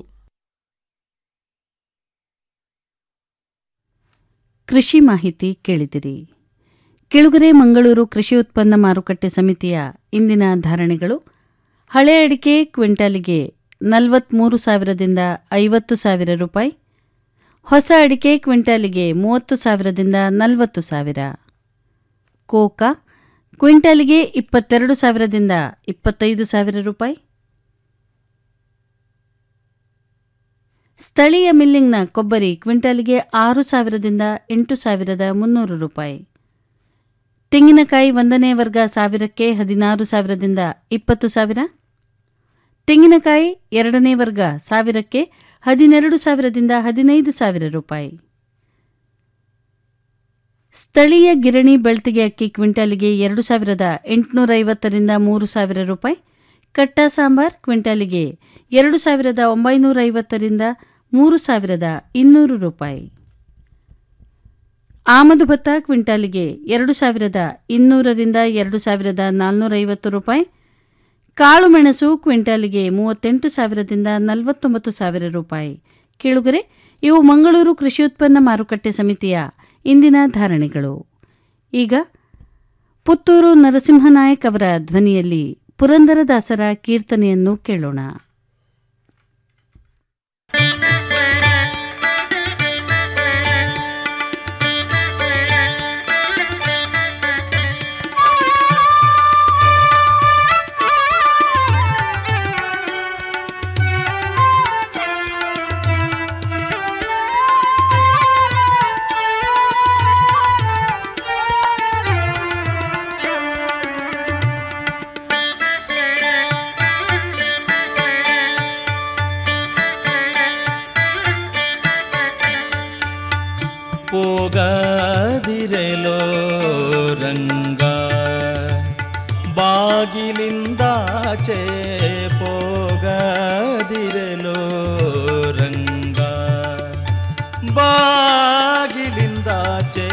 ಕೃಷಿ ಮಾಹಿತಿ ಕೇಳಿದಿರಿ ಕೆಳುಗರೆ ಮಂಗಳೂರು ಕೃಷಿ ಉತ್ಪನ್ನ ಮಾರುಕಟ್ಟೆ ಸಮಿತಿಯ ಇಂದಿನ ಧಾರಣೆಗಳು ಹಳೆ ಅಡಿಕೆ ಕ್ವಿಂಟಾಲಿಗೆ ನಲವತ್ಮೂರು ಸಾವಿರದಿಂದ ಐವತ್ತು ಸಾವಿರ ರೂಪಾಯಿ ಹೊಸ ಅಡಿಕೆ ಕ್ವಿಂಟಾಲಿಗೆ ಮೂವತ್ತು ಸಾವಿರದಿಂದ ನಲವತ್ತು ಸಾವಿರ ಕೋಕಾ ಕ್ವಿಂಟಾಲಿಗೆ ಇಪ್ಪತ್ತೆರಡು ಸಾವಿರದಿಂದ ಇಪ್ಪತ್ತೈದು ಸಾವಿರ ರೂಪಾಯಿ ಸ್ಥಳೀಯ ಮಿಲ್ಲಿಂಗ್ನ ಕೊಬ್ಬರಿ ಕ್ವಿಂಟಾಲಿಗೆ ಆರು ಸಾವಿರದಿಂದ ಎಂಟು ಸಾವಿರದ ಮುನ್ನೂರು ರೂಪಾಯಿ ತೆಂಗಿನಕಾಯಿ ಒಂದನೇ ವರ್ಗ ಸಾವಿರಕ್ಕೆ ಹದಿನಾರು ಸಾವಿರದಿಂದ ಇಪ್ಪತ್ತು ಸಾವಿರ ತೆಂಗಿನಕಾಯಿ ಎರಡನೇ ವರ್ಗ ಸಾವಿರಕ್ಕೆ ಹದಿನೆರಡು ಸಾವಿರದಿಂದ ಹದಿನೈದು ಸಾವಿರ ರೂಪಾಯಿ ಸ್ಥಳೀಯ ಗಿರಣಿ ಬೆಳ್ತಿಗೆ ಅಕ್ಕಿ ಕ್ವಿಂಟಾಲಿಗೆ ಎರಡು ಸಾವಿರದ ಎಂಟುನೂರ ಐವತ್ತರಿಂದ ಮೂರು ಸಾವಿರ ರೂಪಾಯಿ ಕಟ್ಟ ಸಾಂಬಾರ್ ಕ್ವಿಂಟಾಲಿಗೆ ಎರಡು ಸಾವಿರದ ಒಂಬೈನೂರ ಐವತ್ತರಿಂದ ಮೂರು ಸಾವಿರದ ಇನ್ನೂರು ರೂಪಾಯಿ ಆಮದು ಭತ್ತ ಕ್ವಿಂಟಾಲಿಗೆ ಎರಡು ಸಾವಿರದ ಇನ್ನೂರರಿಂದ ಎರಡು ಸಾವಿರದ ನಾಲ್ನೂರ ಐವತ್ತು ರೂಪಾಯಿ ಕಾಳು ಮೆಣಸು ಕ್ವಿಂಟಾಲಿಗೆ ಮೂವತ್ತೆಂಟು ಸಾವಿರದಿಂದ ನಲವತ್ತೊಂಬತ್ತು ಸಾವಿರ ರೂಪಾಯಿ ಕೇಳುಗರೆ ಇವು ಮಂಗಳೂರು ಕೃಷಿ ಉತ್ಪನ್ನ ಮಾರುಕಟ್ಟೆ ಸಮಿತಿಯ ಇಂದಿನ ಧಾರಣೆಗಳು ಈಗ ಪುತ್ತೂರು ನರಸಿಂಹನಾಯಕ್ ಅವರ ಧ್ವನಿಯಲ್ಲಿ ಪುರಂದರದಾಸರ ಕೀರ್ತನೆಯನ್ನು ಕೇಳೋಣ ಹೋಗದಿರೆಲೋ ರಂಗ ಬಾಗಿಲಿಂದಾಚೆ ಹೋಗದಿರೆಲೋ ರಂಗ ಬಾಗಿಲಿಂದಾಚೆ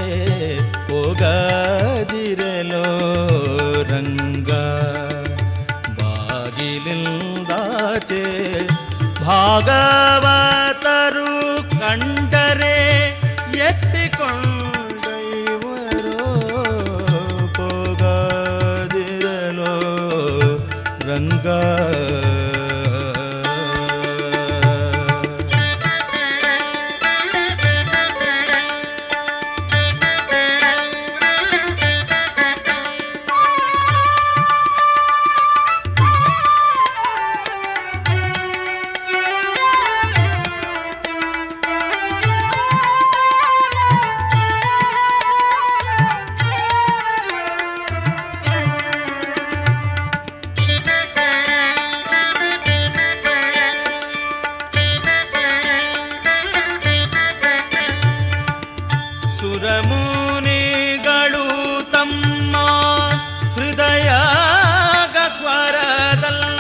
ಹೋಗದಿರೆಲೋ ರಂಗ ಬಾಗಿಲಿಂದಾಚೆ ಭಾಗವತರು ಕಂಡರೆ ರಂಗ ಸುರಮುನಿಗಳು ತಮ್ಮ ಹೃದಯ ಗಹ್ವರದಲ್ಲಿ